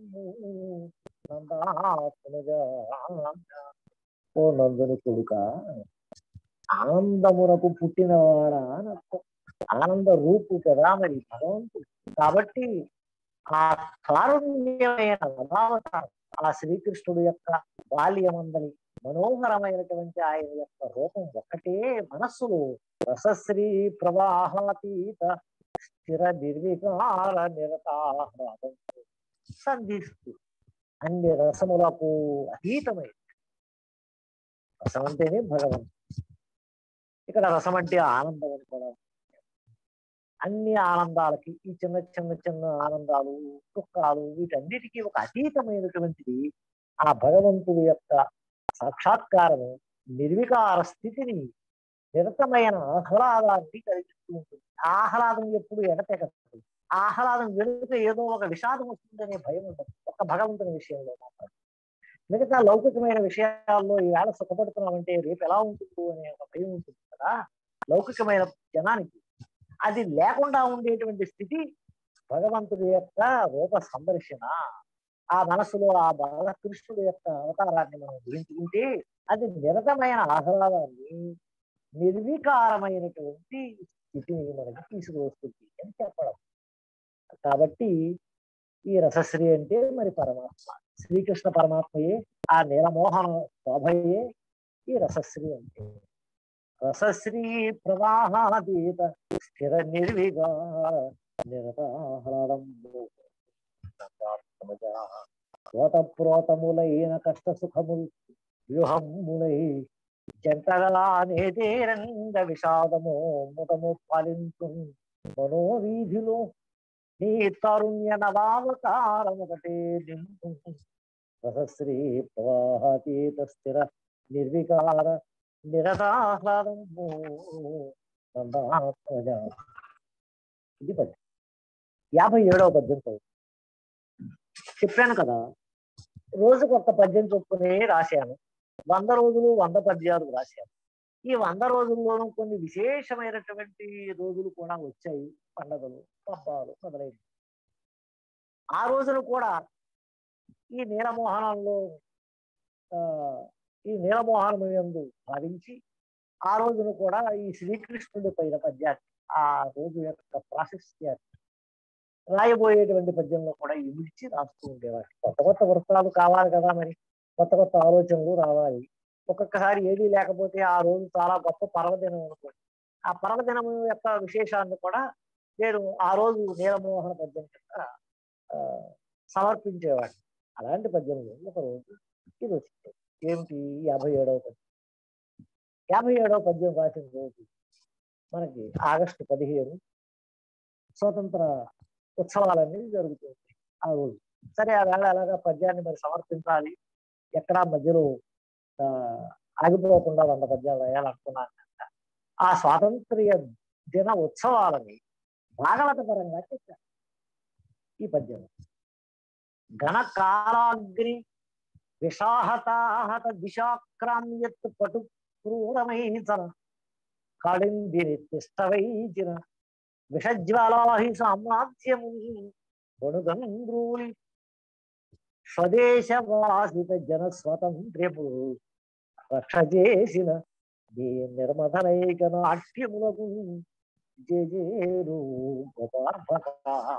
నందాత్మజ ఓ నందుని కొడుక ఆనందమునకు పుట్టినవాడా అని అర్థం ఆనంద రూపు కదా మరి భగవంతుడు కాబట్టి ఆ కారుణ్యమైన నవావతారం ఆ శ్రీకృష్ణుడు యొక్క బాల్యమందని మనోహరమైనటువంటి ఆయన యొక్క రూపం ఒక్కటే మనస్సులో రసశ్రీ ప్రవాహాతీత స్థిర నిర్వికార నిరతాహ్లాదం సంధిస్తూ అన్ని రసములకు అతీతమై రసం అంటేనే భగవంతుడు ఇక్కడ రసం అంటే ఆనందం అని కూడా అన్ని ఆనందాలకి ఈ చిన్న చిన్న చిన్న ఆనందాలు దుఃఖాలు వీటన్నిటికీ ఒక అతీతమైనటువంటిది ఆ భగవంతుడి యొక్క సాక్షాత్కారము నిర్వికార స్థితిని నిరతమైన ఆహ్లాదాన్ని కలిగిస్తూ ఉంటుంది ఆహ్లాదం ఎప్పుడు ఎడతెగదు ఆహ్లాదం వెనుక ఏదో ఒక విషాదం వస్తుందనే భయం ఉండదు ఒక భగవంతుని విషయంలో మాత్రం మిగతా లౌకికమైన విషయాల్లో ఈవేళ సుఖపడుతున్నామంటే రేపు ఎలా ఉంటుందో అనే ఒక భయం ఉంటుంది కదా లౌకికమైన జనానికి అది లేకుండా ఉండేటువంటి స్థితి భగవంతుడి యొక్క రూప సందర్శన ఆ మనసులో ఆ బాలకృష్ణుడి యొక్క అవతారాన్ని మనం గురించుకుంటే అది నిరతమైన ఆహ్లాదాన్ని నిర్వికారమైనటువంటి స్థితిని మనకి తీసుకువస్తుంది అని చెప్పడం కాబట్టి ఈ రసశ్రీ అంటే మరి పరమాత్మ శ్రీకృష్ణ పరమాత్మయే ఆ నీలమోహన శోభయే ఈ రసశ్రీ అంటే రసశ్రీ ప్రవాహాతీత స్థిర నిర్వికార నిరతాహ్లాదం ప్రోతములైన కష్ట సుఖములు వ్యూహములై జంటగా నేతేరంగ విషాదము ముఖము పాలించు మనోవీధిలో నీ తరుణ్య నవావతారం ఒకటే నింపు రసశ్రీ ప్రవాహాతీత స్థిర నిర్వికార నిరతాహ్లాదం ఇది పద్యం యాభై ఏడవ పద్యం చదువు చెప్పాను కదా రోజుకు ఒక పద్యం చొప్పునే రాశాను వంద రోజులు వంద పద్యాలు రాశాను ఈ వంద రోజుల్లోనూ కొన్ని విశేషమైనటువంటి రోజులు కూడా వచ్చాయి పండగలు పబ్బాలు మొదలైనవి ఆ రోజులు కూడా ఈ నీలమోహనంలో ఆ ఈ నీలమోహనము యందు భావించి ఆ రోజును కూడా ఈ శ్రీకృష్ణుడి పైన పద్యాన్ని ఆ రోజు యొక్క ప్రాశస్త్యాన్ని రాయబోయేటువంటి పద్యంలో కూడా ఇమిడ్చి రాస్తూ ఉండేవారు కొత్త కొత్త వృత్తాలు కావాలి కదా మరి కొత్త కొత్త ఆలోచనలు రావాలి ఒక్కొక్కసారి ఏదీ లేకపోతే ఆ రోజు చాలా గొప్ప పర్వదినం అనుకోండి ఆ పర్వదినం యొక్క విశేషాన్ని కూడా నేను ఆ రోజు నీలమోహన పద్యం కింద ఆ, సమర్పించేవాడిని అలాంటి పద్యంలో ఒక రోజు ఇది వచ్చింది ఏమిటి యాభై ఏడవ పద్యం యాభై ఏడవ పద్యం రాసిన రోజు మనకి ఆగస్టు పదిహేను స్వతంత్ర ఉత్సవాలన్నీ జరుగుతుంది ఆ రోజు సరే ఆ వేళ ఎలాగా పద్యాన్ని మరి సమర్పించాలి ఎక్కడా మధ్యలో ఆ, ఆగిపోకుండా వంద పద్యాలు రాయాలనుకున్నాను కనుక ఆ స్వాతంత్ర్య దిన ఉత్సవాలని భాగవత పరంగా చెప్పారు ఈ పద్యం ఘనకాలాగ్ని విషాహతాహత దిశాక్రామ్యత్ పటు క్రూరమైతన కాళిందిని తిష్టవైచిన విషజ్వాలాహి సామ్రాజ్యము వణుగంద్రూలి స్వదేశవాసిత జన స్వతంత్ర్యము రక్ష చేసిన నీ నిర్మధనైక నాట్యములకు జేజేరు గోపార్భక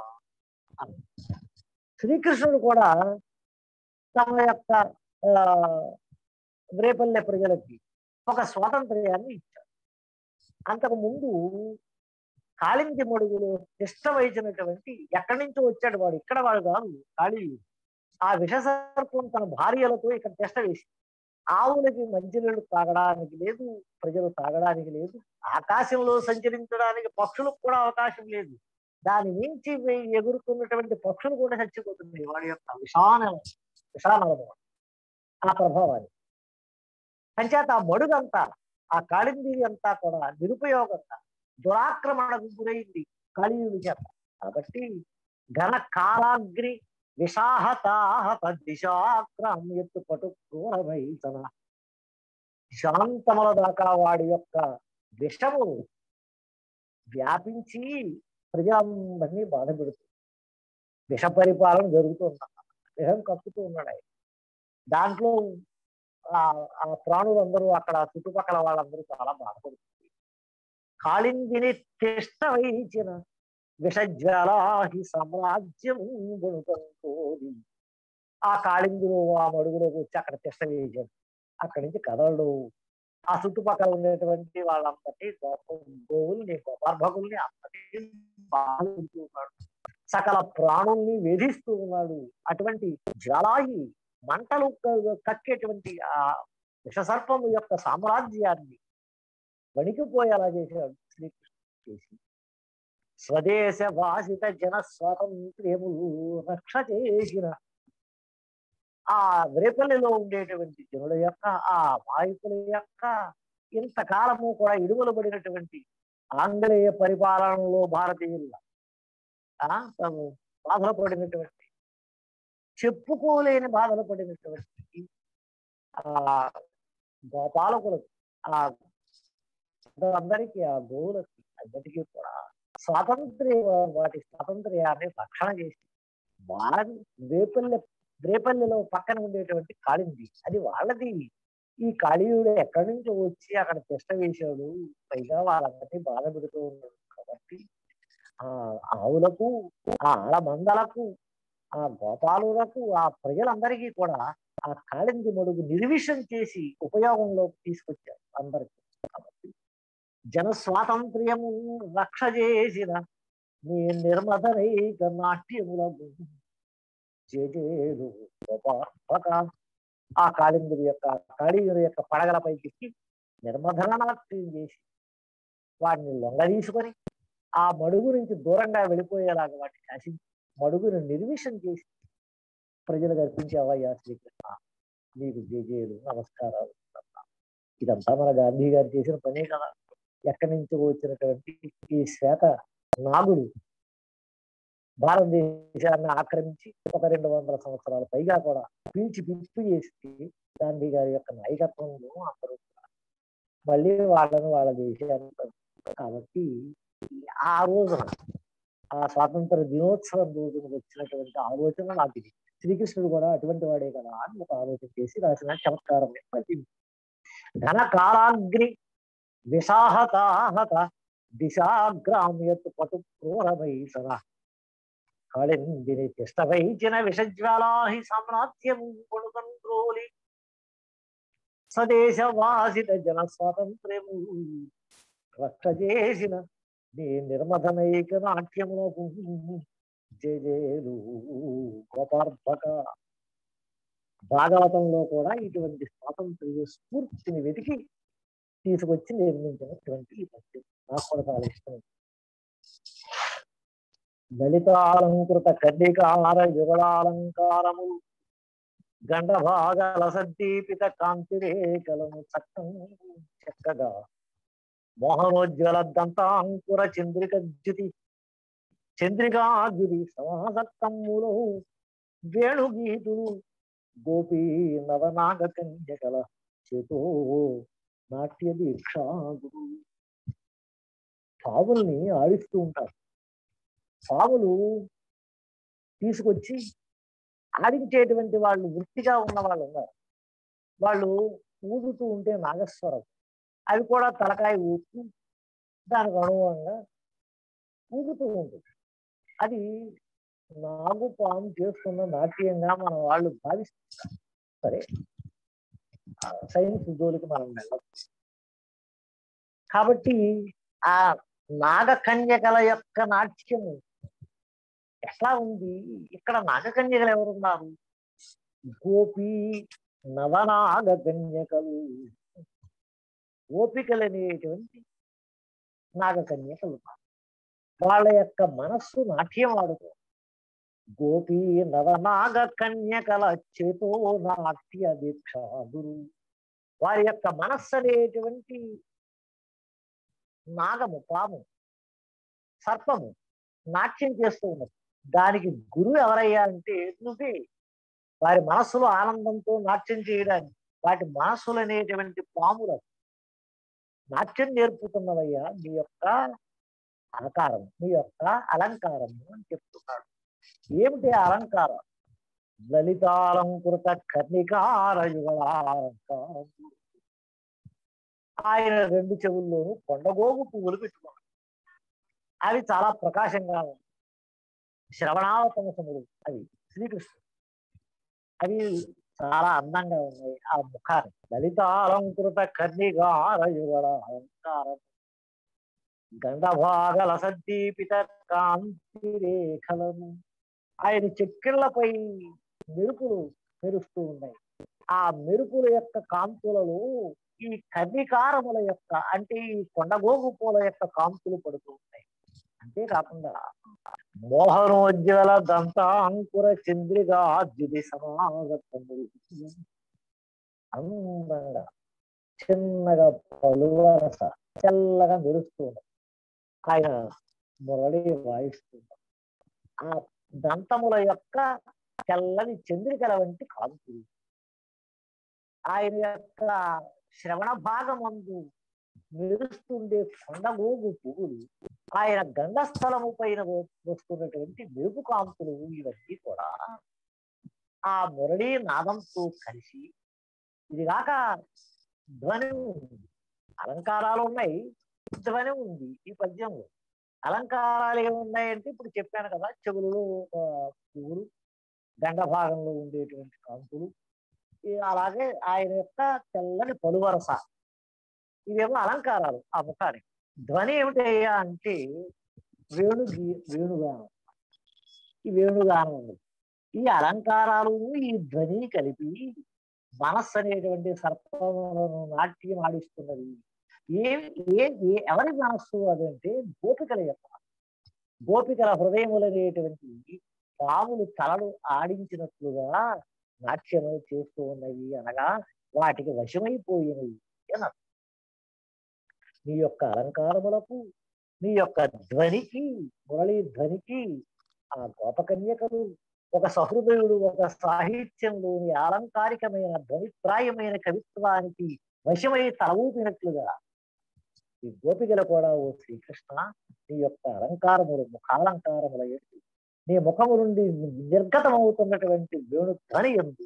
శ్రీకృష్ణుడు కూడా తమ యొక్క ఆ, రేపల్లె ప్రజలకి ఒక స్వాతంత్ర్యాన్ని ఇచ్చాడు అంతకు ముందు కాళింది మడుగులో తిష్ట వహించినటువంటి ఎక్కడి నుంచో వచ్చాడు వాడు ఇక్కడ వాడు కాదు కాళీ ఆ విషసర్పం తన భార్యలతో ఇక్కడ తిష్ట వేసి ఆవులకి మంచినీళ్ళు తాగడానికి లేదు ప్రజలు తాగడానికి లేదు ఆకాశంలో సంచరించడానికి పక్షులకు కూడా అవకాశం లేదు దాని మించి వె- ఎగురుతున్నటువంటి పక్షులు కూడా చచ్చిపోతున్నాయి వాడి యొక్క విషాన విషానలము ఆ ప్రభావాన్ని అంచేత ఆ మడుగంతా ఆ కాళిందేవి అంతా కూడా నిరుపయోగంగా దురాక్రమణకు గురైంది కలియుడి చేత కాబట్టి ఘన కాలాగ్ని విషాహతాహత దిశాక్రామ్యత్తు పటు క్రూరమైతన శాంతముల దాకా వాడి యొక్క విషము వ్యాపించి ప్రజలందరినీ బాధ పెడుతుంది విష పరిపాలన జరుగుతుంది విషం కక్కుతూ ఉన్నాడు ఆయన దాంట్లో ఆ ఆ ప్రాణులందరూ అక్కడ చుట్టుపక్కల వాళ్ళందరూ చాలా బాధపడుతుంది కాళిందిని తిష్ట వహించిన విషజ్వలాహి సామ్రాజ్యం గొనుకంటోది ఆ కాళిందిలో ఆ మడుగులోకి వచ్చి అక్కడ తిష్ట వేయించాడు అక్కడి నుంచి కదలడు ఆ చుట్టుపక్కల ఉండేటువంటి వాళ్ళందరినీ గోప గోవుల్ని గోపార్భకుల్ని అందరినీ బాధిస్తూ ఉన్నాడు సకల ప్రాణుల్ని వేధిస్తూ ఉన్నాడు అటువంటి జ్వాలాయి మంటలు క- కక్కేటువంటి ఆ విషసర్పము యొక్క సామ్రాజ్యాన్ని వణికిపోయేలా చేశాడు శ్రీకృష్ణుడు చేసి స్వదేశ భాషిత జన స్వాతంత్ర్యములు రక్ష చేసిన ఆ రేపల్లిలో ఉండేటువంటి జనుల యొక్క ఆ మాయకుల యొక్క ఇంతకాలము కూడా ఇడుమలు పడినటువంటి ఆంగ్లేయ పరిపాలనలో భారతీయుల ఆ, తాము బాధలు పడినటువంటి చెప్పుకోలేని బాధలు పడినటువంటి ఆ గోపాలకులకు ఆ అందరికీ ఆ గోవులకి అందరికీ కూడా స్వాతంత్ర్య వాటి స్వాతంత్ర్యాన్ని రక్షణ చేసి వారి రేపల్లె రేపల్లెలో పక్కన ఉండేటువంటి కాళింది అది వాళ్ళది ఈ కాళీయుడు ఎక్కడి నుంచి వచ్చి అక్కడ తిష్ట వేశాడు పైగా వాళ్ళందరినీ బాధ పెడుతూ ఉన్నాడు కాబట్టి ఆ ఆవులకు ఆ ఆడమందలకు ఆ గోపాలులకు ఆ ప్రజలందరికీ కూడా ఆ కాళింది మడుగు నిర్విషం చేసి ఉపయోగంలోకి తీసుకొచ్చారు అందరికి కాబట్టి జన స్వాతంత్ర్యము రక్ష చేసిన నీ నిర్మదనైక నాట్యములకు జేజేలు గోపార్పక ఆ కాళిందుడి యొక్క కాళీయుడి యొక్క పడగలపై ఎక్కి నిర్మధన నాట్యం చేసి వాటిని లొంగ తీసుకొని ఆ మడుగు నుంచి దూరంగా వెళ్ళిపోయేలాగా వాటిని శాసించి మడుగును నిర్విషం చేసి ప్రజలకు అర్పించావయ్యా శ్రీకృష్ణ నీకు జేజేలు నమస్కారాలు ఇదంతా మన గాంధీ గారు చేసిన పనే కదా ఎక్కడి నుంచి వచ్చినటువంటి ఈ శ్వేత నాగుడు భారతదేశాన్ని ఆక్రమించి ఒక రెండు వందల సంవత్సరాల పైగా కూడా పీల్చి పిప్పి చేసి గాంధీ గారి యొక్క నాయకత్వంలో అందరూ కూడా మళ్ళీ వాళ్ళని వాళ్ళ దేశాన్ని కాబట్టి ఆ రోజున ఆ స్వాతంత్ర దినోత్సవం రోజున వచ్చినటువంటి ఆలోచన నాకు ఇది శ్రీకృష్ణుడు కూడా అటువంటి వాడే కదా అని ఒక ఆలోచన చేసి రాసిన చమత్కారం ఘన కాలాగ్ని విషాహతాహత దిశాగ్రామ్యత్ పటు క్రూరమైసన కాళిందిని తిష్టవైచిన విషజ్వాలాహి సామ్రాజ్యం కొడుకంట్రోలి స్వదేశవాసిత జన స్వాతంత్ర్యము రక్ష చేసిన నీ నిర్మధనైక నాట్యములకు జయజేలు గోపార్భక భాగవతంలో కూడా ఇటువంటి స్వాతంత్ర్య స్ఫూర్తిని వెతికి తీసుకొచ్చి నిర్మించినటువంటి ఈ పద్యం నాకు కూడా చాలా ఇష్టం లలితాలంకృత కర్ణికార యుగళాలంకారములు గండభాగల సద్దీపిత కాంతిరేకలను చక్కం చక్కగా మోహనోజ్వల దంతాంకుర చంద్రిక జ్యుతి చంద్రికాగిరి సమాసక్తమ్ములో వేణుగీతులు గోపీ నవనాగ కన్యకల చేతో నాట్య దీక్షాగురు పావుల్ని ఆడిస్తూ ఉంటారు పావులు తీసుకొచ్చి ఆడించేటువంటి వాళ్ళు వృత్తిగా ఉన్న వాళ్ళు ఉన్నారు వాళ్ళు ఊదుతూ ఉంటే నాగస్వరం అవి కూడా తలకాయ ఊపి దానికి అనుగుణంగా ఊగుతూ ఉంటుంది అది నాగు పాము చేస్తున్న నాట్యంగా మన వాళ్ళు భావిస్తారు సరే సైన్స్ జోలికి మనం వెళ్ళదు కాబట్టి ఆ నాగకన్యకల యొక్క నాట్యము ఎట్లా ఉంది ఇక్కడ నాగకన్యకలు ఎవరున్నారు గోపి నవనాగ కన్యకలు గోపికలు అనేటువంటి నాగకన్యకలు ఉన్నారు. వాళ్ళ యొక్క మనస్సు నాట్యం ఆడుతూ గోపి నవనాగ కన్యకల చేతో నాట్య దీక్ష గురు వారి యొక్క మనస్సు అనేటువంటి నాగము పాము సర్పము నాట్యం చేస్తూ ఉన్నది దానికి గురువు ఎవరయ్యా అంటే నువ్వే వారి మనస్సులో ఆనందంతో నాట్యం చేయడానికి వాటి మనస్సులు అనేటువంటి పాములు నాట్యం నేర్పుతున్నవయ్యా నీ యొక్క అలంకారం నీ యొక్క అలంకారము అని చెప్తున్నాడు ఏమిటి ఆ అలంకారం లలితాలంకృత కర్ణికార యుగళాలంకారం ఆయన రెండు చెవుల్లోనూ కొండగోగు పువ్వులు పెట్టుకున్నాడు అవి చాలా ప్రకాశంగా ఉన్నాయి శ్రవణావతమసములు అవి శ్రీకృష్ణుడు అవి చాలా అందంగా ఉన్నాయి ఆ ముఖాన్ని లలితాలంకృత కర్ణిగార యుగళ అలంకారం గండభాగల సందీపిత కాంతి రేఖలను ఆయన చెక్కిళ్లపై మెరుపులు మెరుస్తూ ఉన్నాయి ఆ మెరుపుల యొక్క కాంతులలో ఈ కర్ణికారముల యొక్క అంటే ఈ కొండగోగు పూల యొక్క కాంతులు పడుతూ ఉంటాయి అంతేకాకుండా మోహనోజ్వల దంతాంకుర చంద్రిగా ద్యుది సమాగతములు అందంగా చిన్నగా పలువరస చల్లగా మెరుస్తుంది ఆయన మురళి వాయిస్తున్నారు ఆ దంతముల యొక్క తెల్లని చంద్రికల వంటి కాంతులు ఆయన యొక్క శ్రవణ భాగమందు మెరుస్తుండే కొండగోగు పువ్వులు ఆయన గంగస్థలము పైన వ- వస్తున్నటువంటి మెరుపు కాంతులు ఇవన్నీ కూడా ఆ మురళీ నాదంతో కలిసి ఇది కాక ధ్వని ఉంది అలంకారాలు ఉన్నాయి ధ్వని ఉంది ఈ పద్యంలో అలంకారాలు ఏమి ఉన్నాయంటే ఇప్పుడు చెప్పాను కదా చెవులలో ఆ, పువ్వులు గండ భాగంలో ఉండేటువంటి కాంతులు ఈ అలాగే ఆయన యొక్క తెల్లని పలువరస ఇవేమో అలంకారాలు ఆ ముఖానికి ధ్వని ఏమిటయ్యా అంటే వేణు గీ- వేణుగానం ఈ వేణుగానం ఉంది ఈ అలంకారాలు ఈ ధ్వని కలిపి మనస్సు అనేటువంటి సర్పములను నాట్యం ఆడిస్తున్నది ఏ ఏ ఏ- ఎవరి మనస్సు అదంటే గోపికల యొక్క గోపికల హృదయములనేటువంటి పాములు తలలు ఆడించినట్లుగా నాట్యములు చేస్తూ ఉన్నవి అనగా వాటికి వశమైపోయినవి అని అర్థం. నీ యొక్క అలంకారములకు నీ యొక్క ధ్వనికి మురళీ ధ్వనికి ఆ గోపకన్యకలు ఒక సహృదయుడు ఒక సాహిత్యంలోని అలంకారికమైన ధ్వనిప్రాయమైన కవిత్వానికి వశమై తల ఊపినట్లుగా ఈ గోపికలు కూడా ఓ శ్రీకృష్ణ నీ యొక్క అలంకారములు ముఖాలంకారముల ఎందు నీ ముఖము నుండి నిర్గతమవుతున్నటువంటి వేణు ధ్వని ఎందు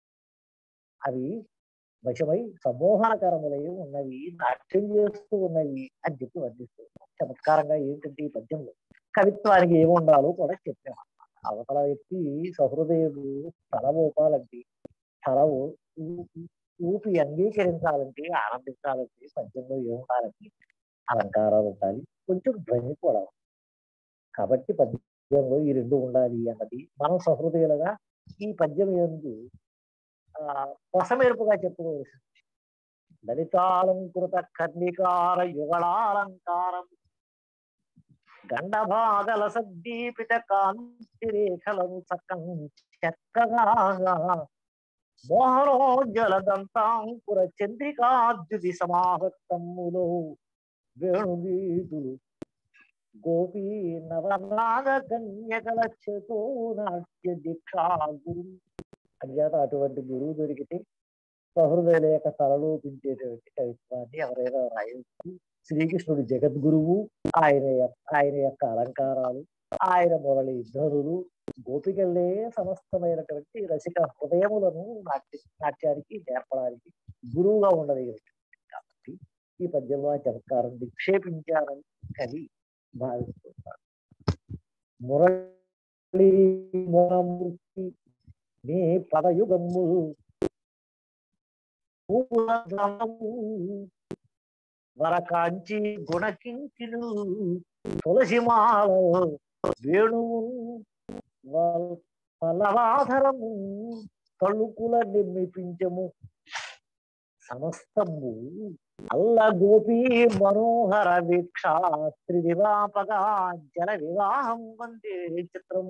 అవి వశమై సమ్మోహనకరములై ఉన్నవి నాట్యం చేస్తూ ఉన్నవి అని చెప్పి వర్ణిస్తుంది చమత్కారంగా ఏంటంటే ఈ పద్యంలో కవిత్వానికి ఏముండాలో కూడా చెప్పాము అవతల వ్యక్తి సహృదయుడు తల ఊపాలంటే తల ఊ- ఊ- ఊపి అంగీకరించాలంటే ఆనందించాలంటే పద్యంలో ఏముండాలంటే అలంకారాలు ఉండాలి కొంచెం ధ్వని కూడా ఉండాలి. కాబట్టి పద్యంలో ఈ రెండు ఉండాలి అన్నది మనం సహృదయులుగా ఈ పద్యం ఎందు ఆ రసమేర్పుగా చెప్పుకోవలసింది లలితాలంకృత కర్ణికార యుగళాలంకారం గండభాగల సద్దీపిత కాంతి రేఖలను చక్కం చక్కగా మోహనోజ్వల దంతాంకుర చంద్రికాద్యుతి సమాహత్తములో వేణుగీతులు గోపీ నవనాగ కన్యకల చేతో నాట్య దీక్షా గురు అంచేత అటువంటి గురువు దొరికితే సహృదయుల యొక్క తలలో పించేటువంటి కవిత్వాన్ని ఎవరైనా రాయవచ్చు శ్రీకృష్ణుడు జగద్గురువు ఆయన యొక్క- ఆయన యొక్క అలంకారాలు ఆయన మురళి ధనులు గోపికల్లే సమస్తమైనటువంటి రసిక హృదయములను నాట్య నాట్యానికి నేర్పడానికి గురువుగా ఉండదగినటువంటి కాబట్టి ఈ పద్యంలో ఆ చమత్కారం నిక్షేపించారని కవి భావిస్తున్నారు మురళి మూర్తి నీ పదయుగము వరకాంచి గుణకింకిలు తులసిమాల వేణువు వల్- పల్లవాధరము తళుకుల నిర్మిపించము సమస్తము అల్ల గోపీ మనోహర వీక్ష త్రిదివాపగా జల వివాహం వందే చిత్రం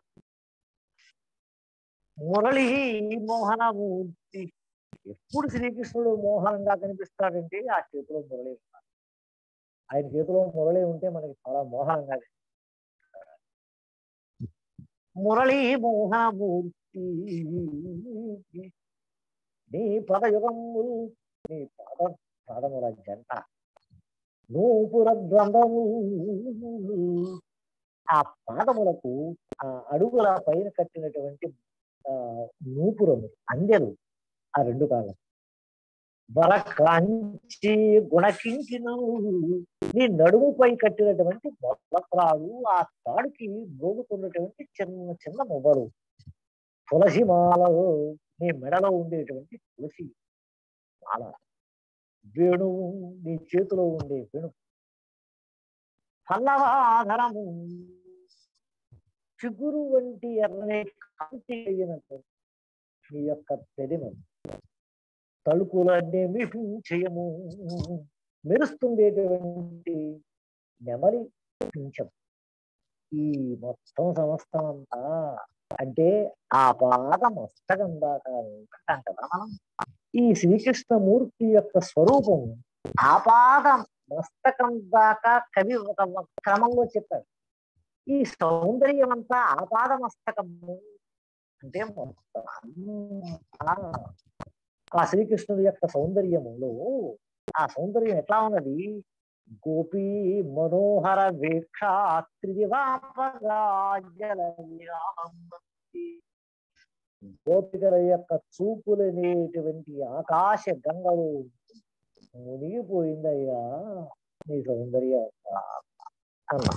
మురళి మోహనమూర్తి ఎప్పుడు శ్రీకృష్ణుడు మోహనంగా కనిపిస్తాడంటే ఆ చేతిలో మురళి ఉంటాడు ఆయన చేతిలో మురళి ఉంటే మనకి చాలా మోహనంగా కనిపిస్తాడు. మురళి మోహనమూర్తి నీ పదయుగము నీ పాద పాదముల జంట నూపుర ద్వంద్వము ఆ పాదములకు ఆ అడుగుల పైన కట్టినటువంటి ఆ నూపురము అందెలు ఆ రెండు కాళ్ళ బలకాంచి గుణకించిన నీ నడుముపై కట్టినటువంటి మొలత్రాడు ఆ తాడుకి మోగుతున్నటువంటి చిన్న చిన్న మొబలు తులసి మాలలో నీ మెడలో ఉండేటువంటి తులసి మాల వేణువు నీ చేతిలో ఉండే వేణు పల్లవాధరము చిగురు వంటి ఎర్రని కాంతి అయినట్టు నీ యొక్క పెదిమ తలుకులన్నీ మిపించయము మెరుస్తుండేటువంటి నెమలి పింఛం ఈ మొత్తం సమస్తం అంతా అంటే ఆ పాద మస్తకం దాకా ఉంటాం కదా మనం ఈ శ్రీకృష్ణమూర్తి యొక్క స్వరూపం ఆపాద మస్తకం దాకా కవి ఒక క్రమంలో చెప్పాడు ఈ సౌందర్యం అంతా ఆపాద మస్తకము అంటే మొత్తం అంతా ఆ శ్రీకృష్ణుడి యొక్క సౌందర్యములో ఆ సౌందర్యం ఎట్లా ఉన్నది గోపీ మనోహర వీక్ష త్రిదివాపగా జల విరామం వంటి. గోపికల యొక్క చూపులనేటువంటి ఆకాశ గంగలు మునిగిపోయిందయ్యా నీ సౌందర్యం అన్నా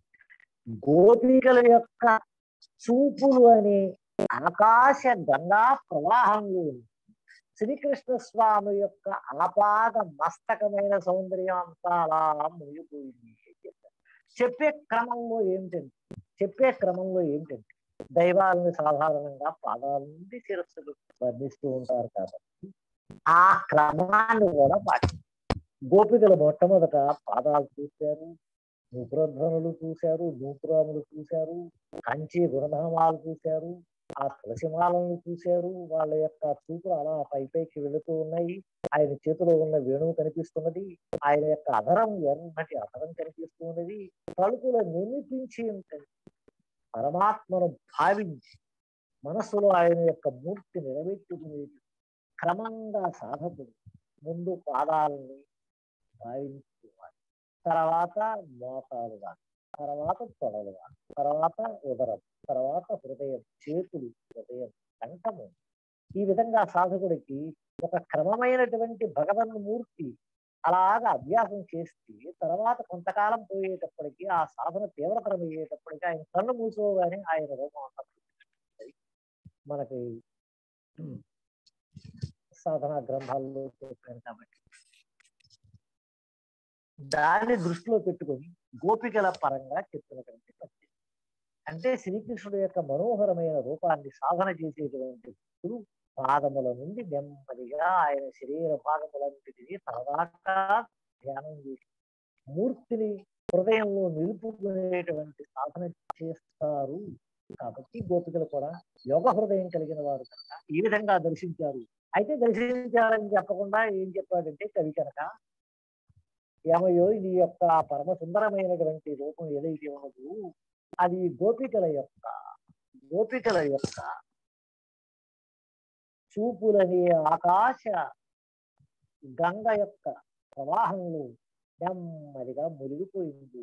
గోపికల యొక్క చూపులు అనే ఆకాశ గంగా ప్రవాహంలో శ్రీకృష్ణ స్వామి యొక్క ఆపాద మస్తకమైన సౌందర్యం అంతా అలా మునిగిపోయింది చెప్పే క్రమంలో ఏంటంటే చెప్పే క్రమంలో ఏంటంటే దైవాలను సాధారణంగా పాదాల నుండి శిరస్సులు వర్ణిస్తూ ఉంటారు కాబట్టి ఆ క్రమాన్ని కూడా పాటి గోపికలు మొట్టమొదట పాదాలు చూశారు నూపురధ్వనులు చూశారు నూపురాములు చూశారు కంచి గుణధామాలు చూశారు ఆ తులసిమాలను చూశారు వాళ్ళ యొక్క చూపులు అలా పై పైకి వెళుతూ ఉన్నాయి ఆయన చేతిలో ఉన్న వేణువు కనిపిస్తున్నది ఆయన యొక్క అధరం ఎర్రటి అధరం కనిపిస్తూ ఉన్నది తలుపుల నిమిపించి ఉంటుంది పరమాత్మను భావించి మనస్సులో ఆయన యొక్క మూర్తి నిలబెట్టుకునే క్రమంగా సాధకుడు ముందు పాదాలని భావించుకోవాలి తర్వాత మోకాలుగా తర్వాత తొడలుగా తర్వాత ఉదరం తర్వాత హృదయం చేతులు హృదయం కంఠము ఈ విధంగా సాధకుడికి ఒక క్రమమైనటువంటి భగవన్మూర్తి అలాగా అభ్యాసం చేస్తే తర్వాత కొంతకాలం పోయేటప్పటికి ఆ సాధన తీవ్రతరం అయ్యేటప్పటికి ఆయన కన్ను మూసుకోగానే ఆయన రూపం అంతా ప్రత్యక్షమవుతుంది. మనకి ఉమ్, సాధనా గ్రంథాల్లో చెప్పాను కాబట్టి దాన్ని దృష్టిలో పెట్టుకొని గోపికల పరంగా చెప్పినటువంటి పద్యం అంటే శ్రీకృష్ణుడు యొక్క మనోహరమైన రూపాన్ని సాధన చేసేటువంటి భక్తులు పాదముల నుండి నెమ్మదిగా ఆయన శరీర భాగములన్నిటినీ తలదాకా ధ్యానం చేసి మూర్తిని హృదయంలో నిలుపుకునేటువంటి సాధన చేస్తారు కాబట్టి గోపికలు కూడా యోగ హృదయం కలిగిన వారు కనుక ఈ విధంగా దర్శించారు అయితే దర్శించారని చెప్పకుండా ఏం చెప్పాడంటే కవి కనుక ఏమయ్యో ఇది యొక్క పరమ సుందరమైనటువంటి రూపం ఏదైతే ఉన్నదో అది గోపికల యొక్క గోపికల యొక్క చూపులని ఆకాశ గంగ యొక్క ప్రవాహంలో నెమ్మదిగా మునిగిపోయింది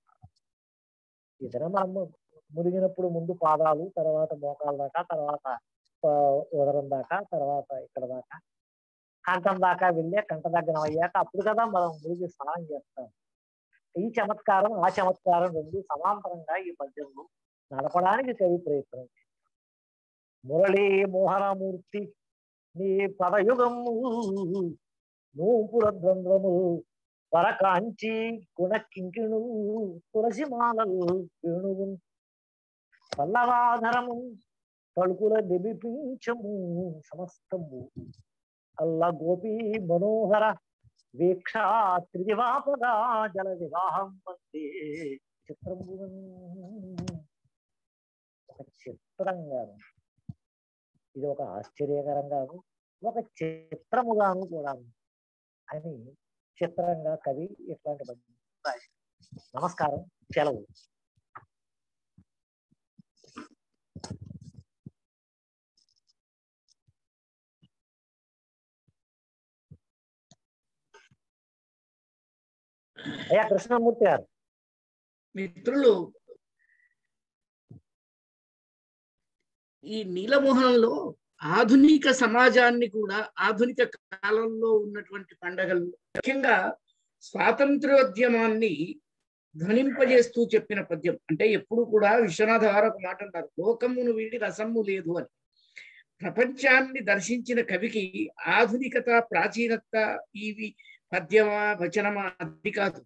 ఇతర మనం మునిగినప్పుడు ముందు పాదాలు తర్వాత మోకాల దాకా తర్వాత ఆ, ఉదరం దాకా తర్వాత ఇక్కడ దాకా కంఠం దాకా వెళ్ళే కంఠ దగ్గర అయ్యాక అప్పుడు కదా మనం మునిగి స్నానం చేస్తాం ఈ చమత్కారం ఆ చమత్కారం రెండు సమాంతరంగా ఈ పద్యంలో నడపడానికి కవి ప్రయత్నం చేశారు. మురళీ మోహనమూర్తి నీ పదయుగము నూపుర ద్వంద్వము వరకాంచి గుణ కింకిణు తులసి మాలలు వేణువు పల్లవాధరము పలుకుల నిబిపించము సమస్తము అల్ల గోపీ మనోహర వీక్షా త్రిదివాపగా జల వివాహం వందే చిత్రము ఒక చిత్రంగాను ఇది ఒక ఆశ్చర్యకరంగాను ఒక చిత్రముగాను కూడా అని చిత్రంగా కవి ఇట్లాంటి పద్యం నమస్కారం సెలవు అయ్యా కృష్ణమూర్తి గారు మిత్రులు ఈ నీలమోహనంలో ఆధునిక సమాజాన్ని కూడా ఆధునిక కాలంలో ఉన్నటువంటి పండగలు ముఖ్యంగా స్వాతంత్ర్యోద్యమాన్ని ధ్వనింపజేస్తూ చెప్పిన పద్యం అంటే ఎప్పుడు కూడా విశ్వనాథ గారు ఒక మాట అంటారు లోకమును వీడి రసము లేదు అని ప్రపంచాన్ని దర్శించిన కవికి ఆధునికత ప్రాచీనత ఇవి పద్యమా వచనమా అది కాదు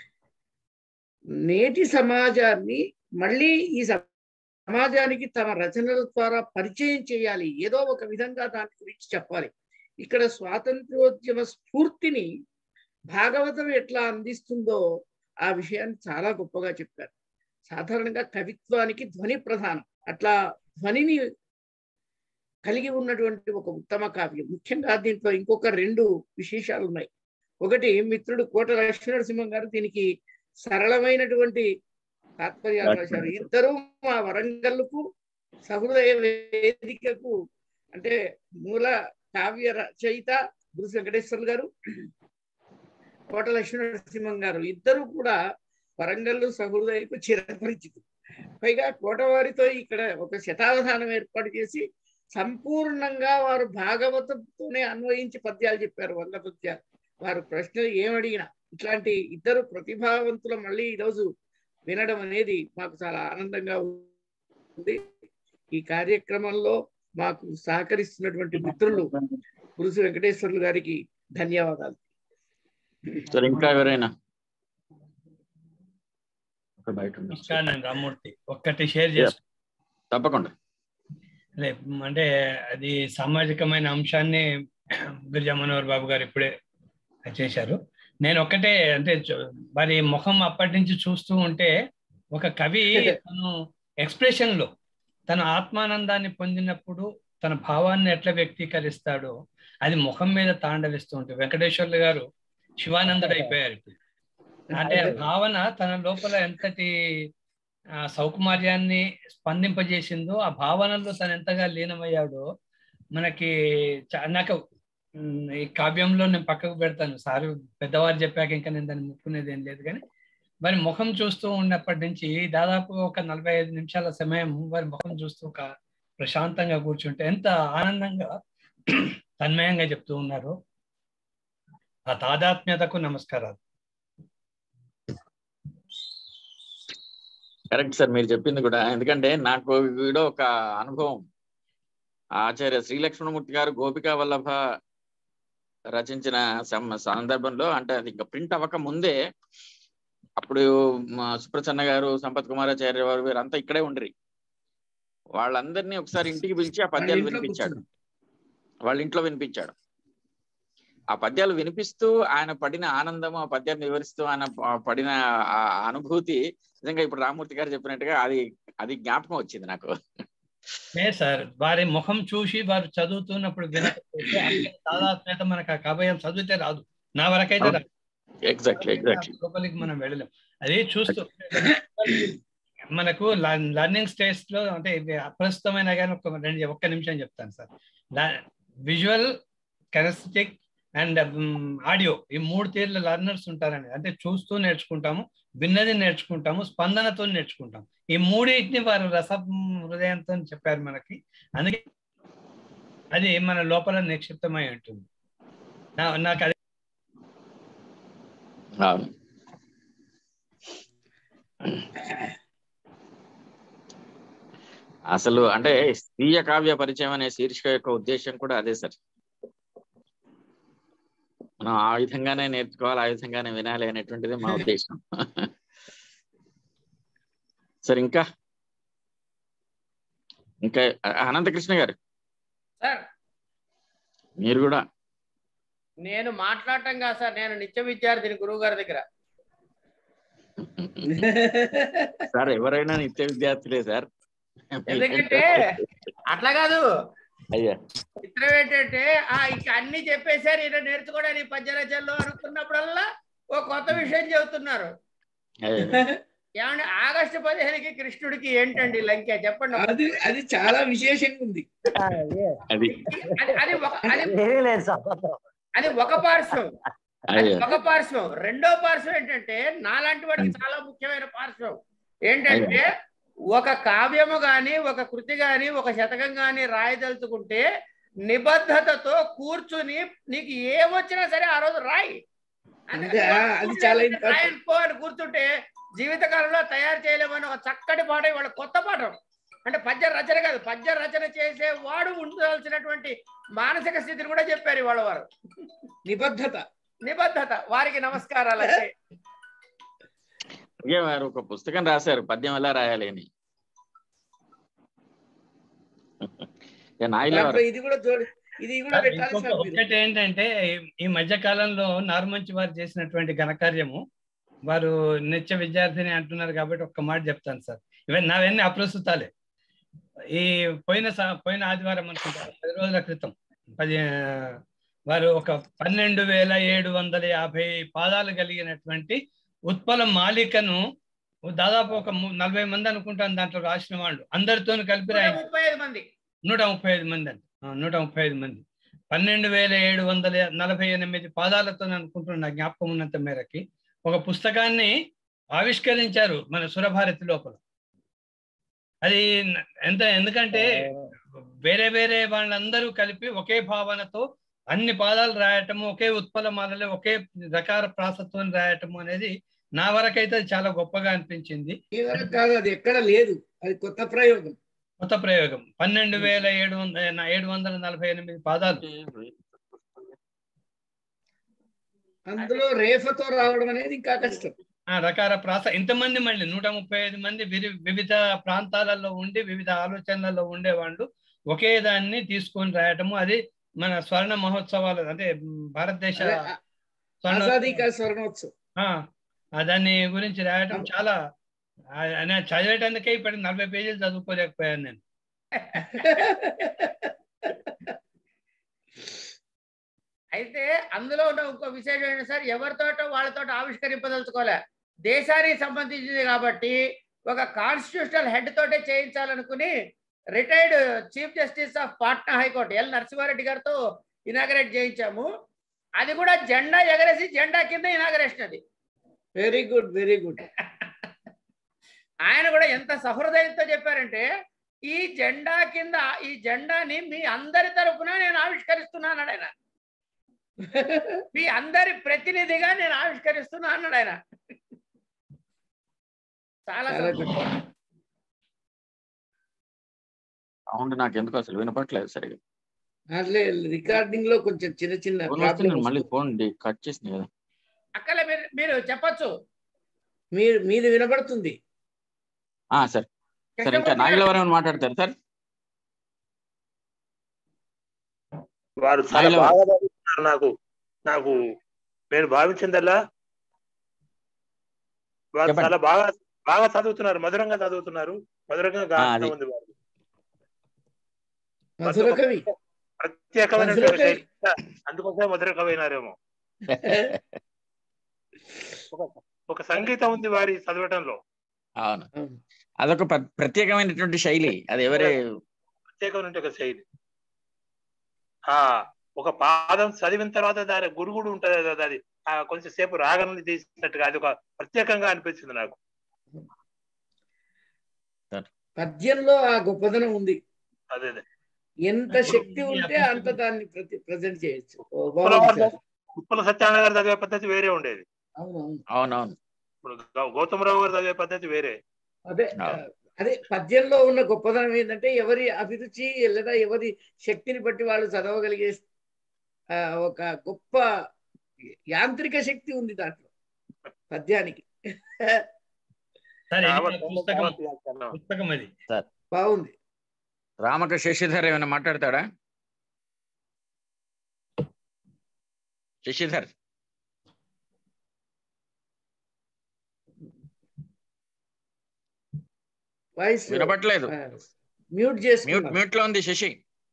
నేటి సమాజాన్ని మళ్ళీ ఈ సమాజానికి తమ రచనల ద్వారా పరిచయం చేయాలి ఏదో ఒక విధంగా దాని గురించి చెప్పాలి ఇక్కడ స్వాతంత్ర్యోద్యమ స్ఫూర్తిని భాగవతం ఎట్లా అందిస్తుందో ఆ విషయాన్ని చాలా గొప్పగా చెప్పారు సాధారణంగా కవిత్వానికి ధ్వని ప్రధానం అట్లా ధ్వనిని కలిగి ఉన్నటువంటి ఒక ఉత్తమ కావ్యం ముఖ్యంగా దీంట్లో ఇంకొక రెండు విశేషాలు ఉన్నాయి ఒకటి మిత్రుడు కోట లక్ష్మీనరసింహం గారు దీనికి సరళమైనటువంటి తాత్పర్యాలు రాశారు ఇద్దరు మా వరంగల్కు సహృదయ వేదికకు అంటే మూల కావ్య రచయిత గురు వెంకటేశ్వర్లు గారు కోట లక్ష్మీనరసింహం గారు ఇద్దరు కూడా వరంగల్లు సహృదయకు చిరపరిచితులు పైగా కోటవారితో ఇక్కడ ఒక శతావధానం ఏర్పాటు చేసి సంపూర్ణంగా వారు భాగవతంతోనే అన్వయించి పద్యాలు చెప్పారు వంద పద్యాలు వారు ప్రశ్నలు ఏమడిగినా ఇట్లాంటి ఇద్దరు ప్రతిభావంతులు మళ్ళీ ఈరోజు వినడం అనేది మాకు చాలా ఆనందంగా ఉంది ఈ కార్యక్రమంలో మాకు సహకరిస్తున్నటువంటి మిత్రులు పురుషు వెంకటేశ్వర్లు గారికి ధన్యవాదాలు సరే ఇంకా ఎవరైనా ఒక బయట ఉన్నారు. నమస్కారం నేను రామ్మూర్తి ఒక్కటి షేర్ Yeah. చేస్తాను తప్పకుండా అంటే అది సామాజికమైన అంశాన్ని గిరిజా మనోహర్ బాబు గారు ఇప్పుడే చేశారు నేను ఒక్కటే అంటే చు- మరి ముఖం అప్పటి నుంచి చూస్తూ ఉంటే ఒక కవి తను ఎక్స్ప్రెషన్ లో తన ఆత్మానందాన్ని పొందినప్పుడు తన భావాన్ని ఎట్లా వ్యక్తీకరిస్తాడో అది ముఖం మీద తాండవిస్తూ ఉంటుంది వెంకటేశ్వర్లు గారు శివానందుడు అయిపోయారు ఇప్పుడు అంటే ఆ భావన తన లోపల ఎంతటి ఆ, సౌకుమార్యాన్ని స్పందింపజేసిందో ఆ భావనలో తను ఎంతగా లీనమయ్యాడో మనకి చా- నాకు ఉమ్, ఈ కావ్యంలో నేను పక్కకు పెడతాను సార్ పెద్దవారు చెప్పాక ఇంకా నేను దాన్ని ముట్టుకునేది ఏం లేదు కానీ మరి ముఖం చూస్తూ ఉన్నప్పటి నుంచి దాదాపు ఒక నలభై ఐదు నిమిషాల సమయం వారి ముఖం చూస్తూ ఒక ప్రశాంతంగా కూర్చుంటే ఎంత ఆనందంగా తన్మయంగా చెప్తూ ఉన్నారు ఆ తాదాత్మ్యతకు నమస్కారాలు కరెక్ట్ సార్ మీరు చెప్పింది కూడా ఎందుకంటే నాకు కూడా ఒక అనుభవం ఆచార్య శ్రీలక్ష్మణమూర్తి గారు గోపికా వల్లభ రచించిన సం- సందర్భంలో అంటే అది ఇంకా ప్రింట్ అవ్వక ముందే అప్పుడు మా సుప్రసన్న గారు సంపత్ కుమారాచార్య వారు వీరంతా ఇక్కడే ఉండరు వాళ్ళందరినీ ఒకసారి ఇంటికి పిలిచి ఆ పద్యాలు ఇంట్లో వినిపించాడు కూర్చున్నాం. వాళ్ళ ఇంట్లో వినిపించాడు ఆ పద్యాలు వినిపిస్తూ ఆయన పడిన ఆనందం ఆ పద్యాన్ని వివరిస్తూ ఆయన ప- పడిన ఆ అనుభూతి నిజంగా ఇప్పుడు రామూర్తి గారు చెప్పినట్టుగా అది అది జ్ఞాపకం వచ్చింది నాకు లేదు సార్ వారి ముఖం చూసి వారు చదువుతున్నప్పుడు వినకపోతే అంత తాదాత్మ్యత మనకు ఆ కభయం చదివితే రాదు నా వరకైతే రాదు ఎగ్జాక్ట్లీ ఎగ్జాక్ట్లీ లోపలికి మనం వెళ్ళలేం అది చూస్తూ మనకు లర్నింగ్ స్టేజ్ లో అంటే ఇది అప్రస్తుతమైన కానీ ఒక రెండు ఒక్క నిమిషం చెప్తాను sir visual kinesthetic and audio ఈ మూడు తీర్ల లర్నర్స్ ఉంటారండి అంటే చూస్తూ నేర్చుకుంటాము విన్నది నేర్చుకుంటాము స్పందనతో నేర్చుకుంటాం ఈ మూడింటిని వారు రస హృదయంతో చెప్పారు మనకి అందుకే అది మన లోపల నిక్షిప్తమై ఉంటుంది నా- నాకు అది అవును అసలు అంటే స్వీయ కావ్య పరిచయం అనే శీర్షిక యొక్క ఉద్దేశం కూడా అదే సార్ మనం ఆ విధంగానే నేర్చుకోవాలి ఆ విధంగానే వినాలి అనేటువంటిది మా ఉద్దేశం సరే ఇంకా ఇంకా అనంతకృష్ణ గారు సార్ మీరు కూడా నేను మాట్లాడటం కాదు సార్ నేను నిత్య విద్యార్థిని గురువు గారి దగ్గర సార్ ఎవరైనా నిత్య విద్యార్థులే సార్ ఎందుకంటే అట్లా కాదు అయ్యా చిత్రం ఏంటంటే ఆ ఇక అన్ని చెప్పేశారు ఈయన నేర్చుకోవడానికి పద్యరచనలు అనుకున్నప్పుడల్లా ఓ కొత్త విషయం చెబుతున్నారు అయ్యా ఏమంటే ఆగస్టు పదిహేనుకి కృష్ణుడికి ఏంటండి లంక చెప్పండి ఒకసారి. అది అది చాలా విశేషంగా ఉంది ఆ, ఏ, అది అది అది ఒక అది ఏమీ లేదు సంబంధం అది ఒక పార్శ్వం అది అయ్యా ఒక పార్శ్వం రెండో పార్శ్వం ఏంటంటే నాలాంటి వాడికి చాలా ముఖ్యమైన పార్శ్వం ఏంటంటే ఒక కావ్యము గాని ఒక కృతి గాని ఒక శతకం గాని రాయదలుచుకుంటే నిబద్ధతతో కూర్చుని నీకు ఏమొచ్చినా సరే ఆ రోజు రాయి అంటే ఆ- అది చాలా important. రాయను పో అని కూర్చుంటే జీవితకాలంలో తయారు చేయలేమని ఒక చక్కటి పాట ఇవాళ కొత్త పాఠం అంటే పద్య రచన కాదు పద్య రచన చేసే వాడు ఉండాల్సినటువంటి మానసిక స్థితిని కూడా చెప్పారు ఇవాళ వారు నిబద్ధత నిబద్ధత వారికి నమస్కారాలు అంటే అలాగే వారు ఒక పుస్తకం రాశారు పద్యం ఎలా రాయాలి అని ఇక నాయిల దాంట్లో ఇది కూడా జోడి ఇది కూడా సార్, పెట్టాలి ఇంకొక సార్ మీరు. ఒకటి ఏంటంటే ఈ మధ్య కాలంలో నార్మంచి వారు చేసినటువంటి ఘనకార్యము వారు నిత్య విద్యార్థిని అంటున్నారు కాబట్టి ఒక్క మాట చెప్తాను సార్ ఇవన్నీ నావన్నీ అప్రస్తుతాలే ఈ పోయిన స- పోయిన ఆదివారం అనుకుంటా పది రోజుల క్రితం పది వారు ఒక పన్నెండు వేల ఏడు వందల యాభై పాదాలు కలిగినటువంటి ఉత్పల మాలికను దాదాపు ఒక ము- నలభై మంది అనుకుంటాను దాంట్లో రాసిన వాళ్ళు అందరితో కలిపి నూట రాయించారు. ముప్పై ఐదు మంది నూట ముప్పై ఐదు మంది అండి ఆ, నూట ముప్పై ఐదు మంది పన్నెండు వేల ఏడు వందల నలభై ఎనిమిది పాదాలతో అనుకుంటున్న జ్ఞాపకం ఉన్నంత మేరకి ఒక పుస్తకాన్ని ఆవిష్కరించారు మన సురభారతి లోపల అది న- ఎంత ఎందుకంటే వేరే వేరే వాళ్ళందరూ కలిపి ఒకే భావనతో అన్ని పాదాలు రాయటము ఒకే ఉత్పల మాలలు ఒకే రకాల ప్రాసత్వం రాయటము అనేది నా వరకైతే అది చాలా గొప్పగా అనిపించింది ఈ వరకు కాదు అది ఎక్కడ లేదు అది కొత్త ప్రయోగం కొత్త ప్రయోగం పన్నెండు వేల ఏడు వందల ఏడు వందల నలభై ఎనిమిది పాదాలు అందులో రేఫతో రావడం అనేది ఇంకా కష్టం ఆ రకాల ప్రాస ఇంతమంది మళ్ళీ నూట ముప్పై ఐదు మంది విరి- వివిధ ప్రాంతాలలో ఉండి వివిధ ఆలోచనలలో ఉండేవాళ్ళు ఒకే దాన్ని తీసుకొని రాయటము అది మన స్వర్ణ మహోత్సవాలు అంటే మ్, భారతదేశ అదే, స్వర్ణ- ఆజాదీ కా స్వర్ణోత్సవం ఆ, ఆ దాని గురించి రాయటం చాలా ఆ, నేను చదివేటందుకే ఇప్పటికి నలభై పేజీలు చదువుకోలేకపోయాను నేను అయితే అందులో ఉన్న ఇంకో విశేషం ఏంటి సార్ ఎవరితోటో వాళ్ళతో ఆవిష్కరింపదలుచుకోలే దేశానికి సంబంధించింది కాబట్టి ఒక కాన్స్టిట్యూషనల్ హెడ్ తోటే చేయించాలనుకుని retired chief justice of Patna high court L Narasimha Reddy గారితో ఇనాగరేట్ చేయించాము అది కూడా జెండా ఎగరేసి జెండా కింద ఇనాగరేషన్ అది వెరీ గుడ్ వెరీ గుడ్ ఆయన కూడా ఎంత సహృదయంతో చెప్పారంటే ఈ జెండా కింద ఈ జెండాని మీ అందరి తరపున నేను ఆవిష్కరిస్తున్నాను అన్నాడు ఆయన మీ అందరి ప్రతినిధిగా నేను ఆవిష్కరిస్తున్నా అన్నాడు ఆయన చాలా చాలా సంతోషం. సౌండ్ నాకు ఎందుకు అసలు వినపట్లేదు సరిగా అట్లే రికార్డింగ్ లో కొంచెం చిన్న చిన్న ఫోన్ ప్రాబ్లం వస్తుంది మళ్ళీ ఫోన్ కట్ చేసింది కదా అక్కలే మీరు మీరు చెప్పొచ్చు మీరు మీది వినపడుతుంది ఆ సార్ సార్ ఇంకా కృష్ణమూర్తి నాగిల గారు, ఎవరైనా మాట్లాడతారు సార్ వారు చాలా నాయలో. బాగా చదువుతున్నారు నాకు నాకు నేను భావించిందల్లా వారు చెప్పండి. చాలా బాగా బాగా చదువుతున్నారు మధురంగా చదువుతున్నారు మధురంగా గానం అది. ఉంది వారు మధుర కవి ప్రత్యేకమైన మధుర కవి. శైలి. అందుకోసమే మధుర కవి అయినారేమో ఒక ఒక సంగీతం ఉంది వారి చదవటంలో అవును అదొక ప్ర- ప్రత్యేకమైనటువంటి శైలి అది ఎవరే ప్రత్యేకమైన ఒక శైలి ఆ ఒక పాదం చదివిన తర్వాత దాని గురుగుడు ఉంటది కదా అది ఆ కొంచెం సేపు రాగం తీసినట్టుగా అది ఒక ప్రత్యేకంగా అనిపించింది నాకు పద్యంలో ఆ గొప్పదనం ఉంది అదే అదే ఎంత శక్తి ఉంటే అంత దాన్ని ప్రజెంట్ చేయొచ్చు ఓ, బాగుంది సార్. ఉప్పల సత్యనారాయణ గారు చదివే పద్ధతి వేరే ఉండేది అవును అవును అవునవును ఇప్పుడు గౌ- గౌతమరావు గారు చదివే పద్ధతి వేరే అదే అవును. అదే పద్యంలో ఉన్న గొప్పదనం ఏంటంటే ఎవరి అభిరుచి లేదా ఎవరి శక్తిని బట్టి వాళ్ళు చదవగలిగే ఆ, ఒక గొప్ప యాంత్రిక శక్తి ఉంది దాంట్లో పద్యానికి సరే ఇది కాబట్టి పుస్తకం వ్యాఖ్యానం. పుస్తకం అది బాగుంది రామక శశిధర్ ఏమైనా మాట్లాడతాడా శశిధర్ వాయిస్ వినపట్లేదు మ్యూట్ మ్యూట్ చేసుకున్నాను మ్యూట్ లో ఉంది శశి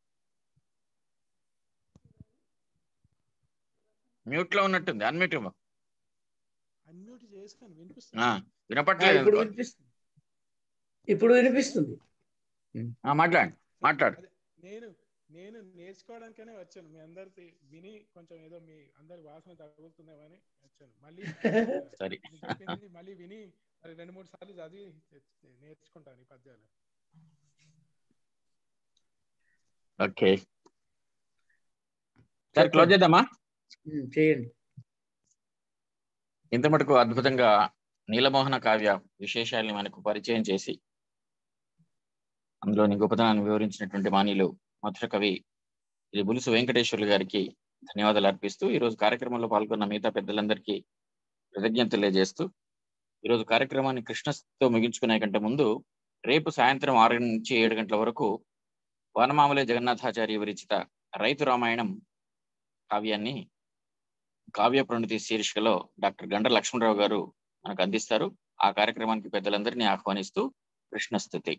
మ్యూట్ లో ఉన్నట్టుంది అన్మ్యూట్ ఇవ్వ. అన్మ్యూట్ చేసుకొని వినిపిస్తుంది ఆ, ఆ, వినపట్లేదు ఇప్పుడు ఎందుకో. వినిపిస్తుంది ఇప్పుడు వినిపిస్తుంది ఆ, మాట్లాడు మాట్లాడు అదే నేను నేను నేర్చుకోవడానికనే వచ్చాను మీ అందరిది విని కొంచెం ఏదో మీ అందరి వాసన తగులుతుందేమని వచ్చాను మళ్ళీ సరే మీరు చెప్పింది మళ్ళీ విని మరి రెండు మూడు సార్లు చదివి నేర్చుకుంటాను ఈ పద్యాలు ఓకే సరే క్లోజ్ చేద్దామా ఉమ్, చేయండి ఇంత మటుకు అద్భుతంగా నీలమోహన కావ్య విశేషాల్ని మనకు పరిచయం చేసి అందులోని గొప్పతనాన్ని వివరించినటువంటి మానీలు మధుర కవి శ్రీ బులుసు వెంకటేశ్వర్లు గారికి ధన్యవాదాలు అర్పిస్తూ ఈరోజు కార్యక్రమంలో పాల్గొన్న మిగతా పెద్దలందరికీ కృతజ్ఞతలు తెలియజేస్తూ ఈరోజు కార్యక్రమాన్ని కృష్ణతో ముగించుకునే కంటే ముందు రేపు సాయంత్రం ఆరు నుంచి ఏడు గంటల వరకు వనమామలే జగన్నాథాచార్య విరచిత రైతు రామాయణం కావ్యాన్ని కావ్య ప్రణితి శీర్షికలో డాక్టర్ గండ లక్ష్మణరావు గారు మనకు అందిస్తారు ఆ కార్యక్రమానికి పెద్దలందరినీ ఆహ్వానిస్తూ కృష్ణస్థుతి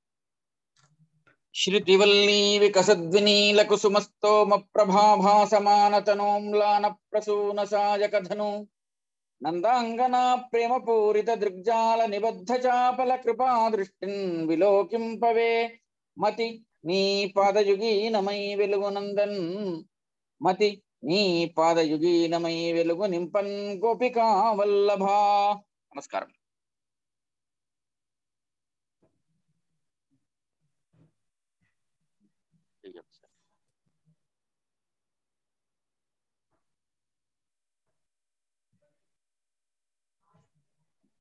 శృతివల్లీ వికసద్వినీల కుసుమస్తోమ ప్రభాభాసమానతనోమ్లాన ప్రసూన సాయకధను నందాంగనా ప్రేమ పూరిత దృగ్జాల నిబద్ధ చాపల కృపా దృష్టిన్ విలోకింపవే మతి నీ పాదయుగీనమై వెలుగునందన్ మతి నీ పాదయుగీనమై వెలుగు నింపన్ గోపికా వల్లభా నమస్కారం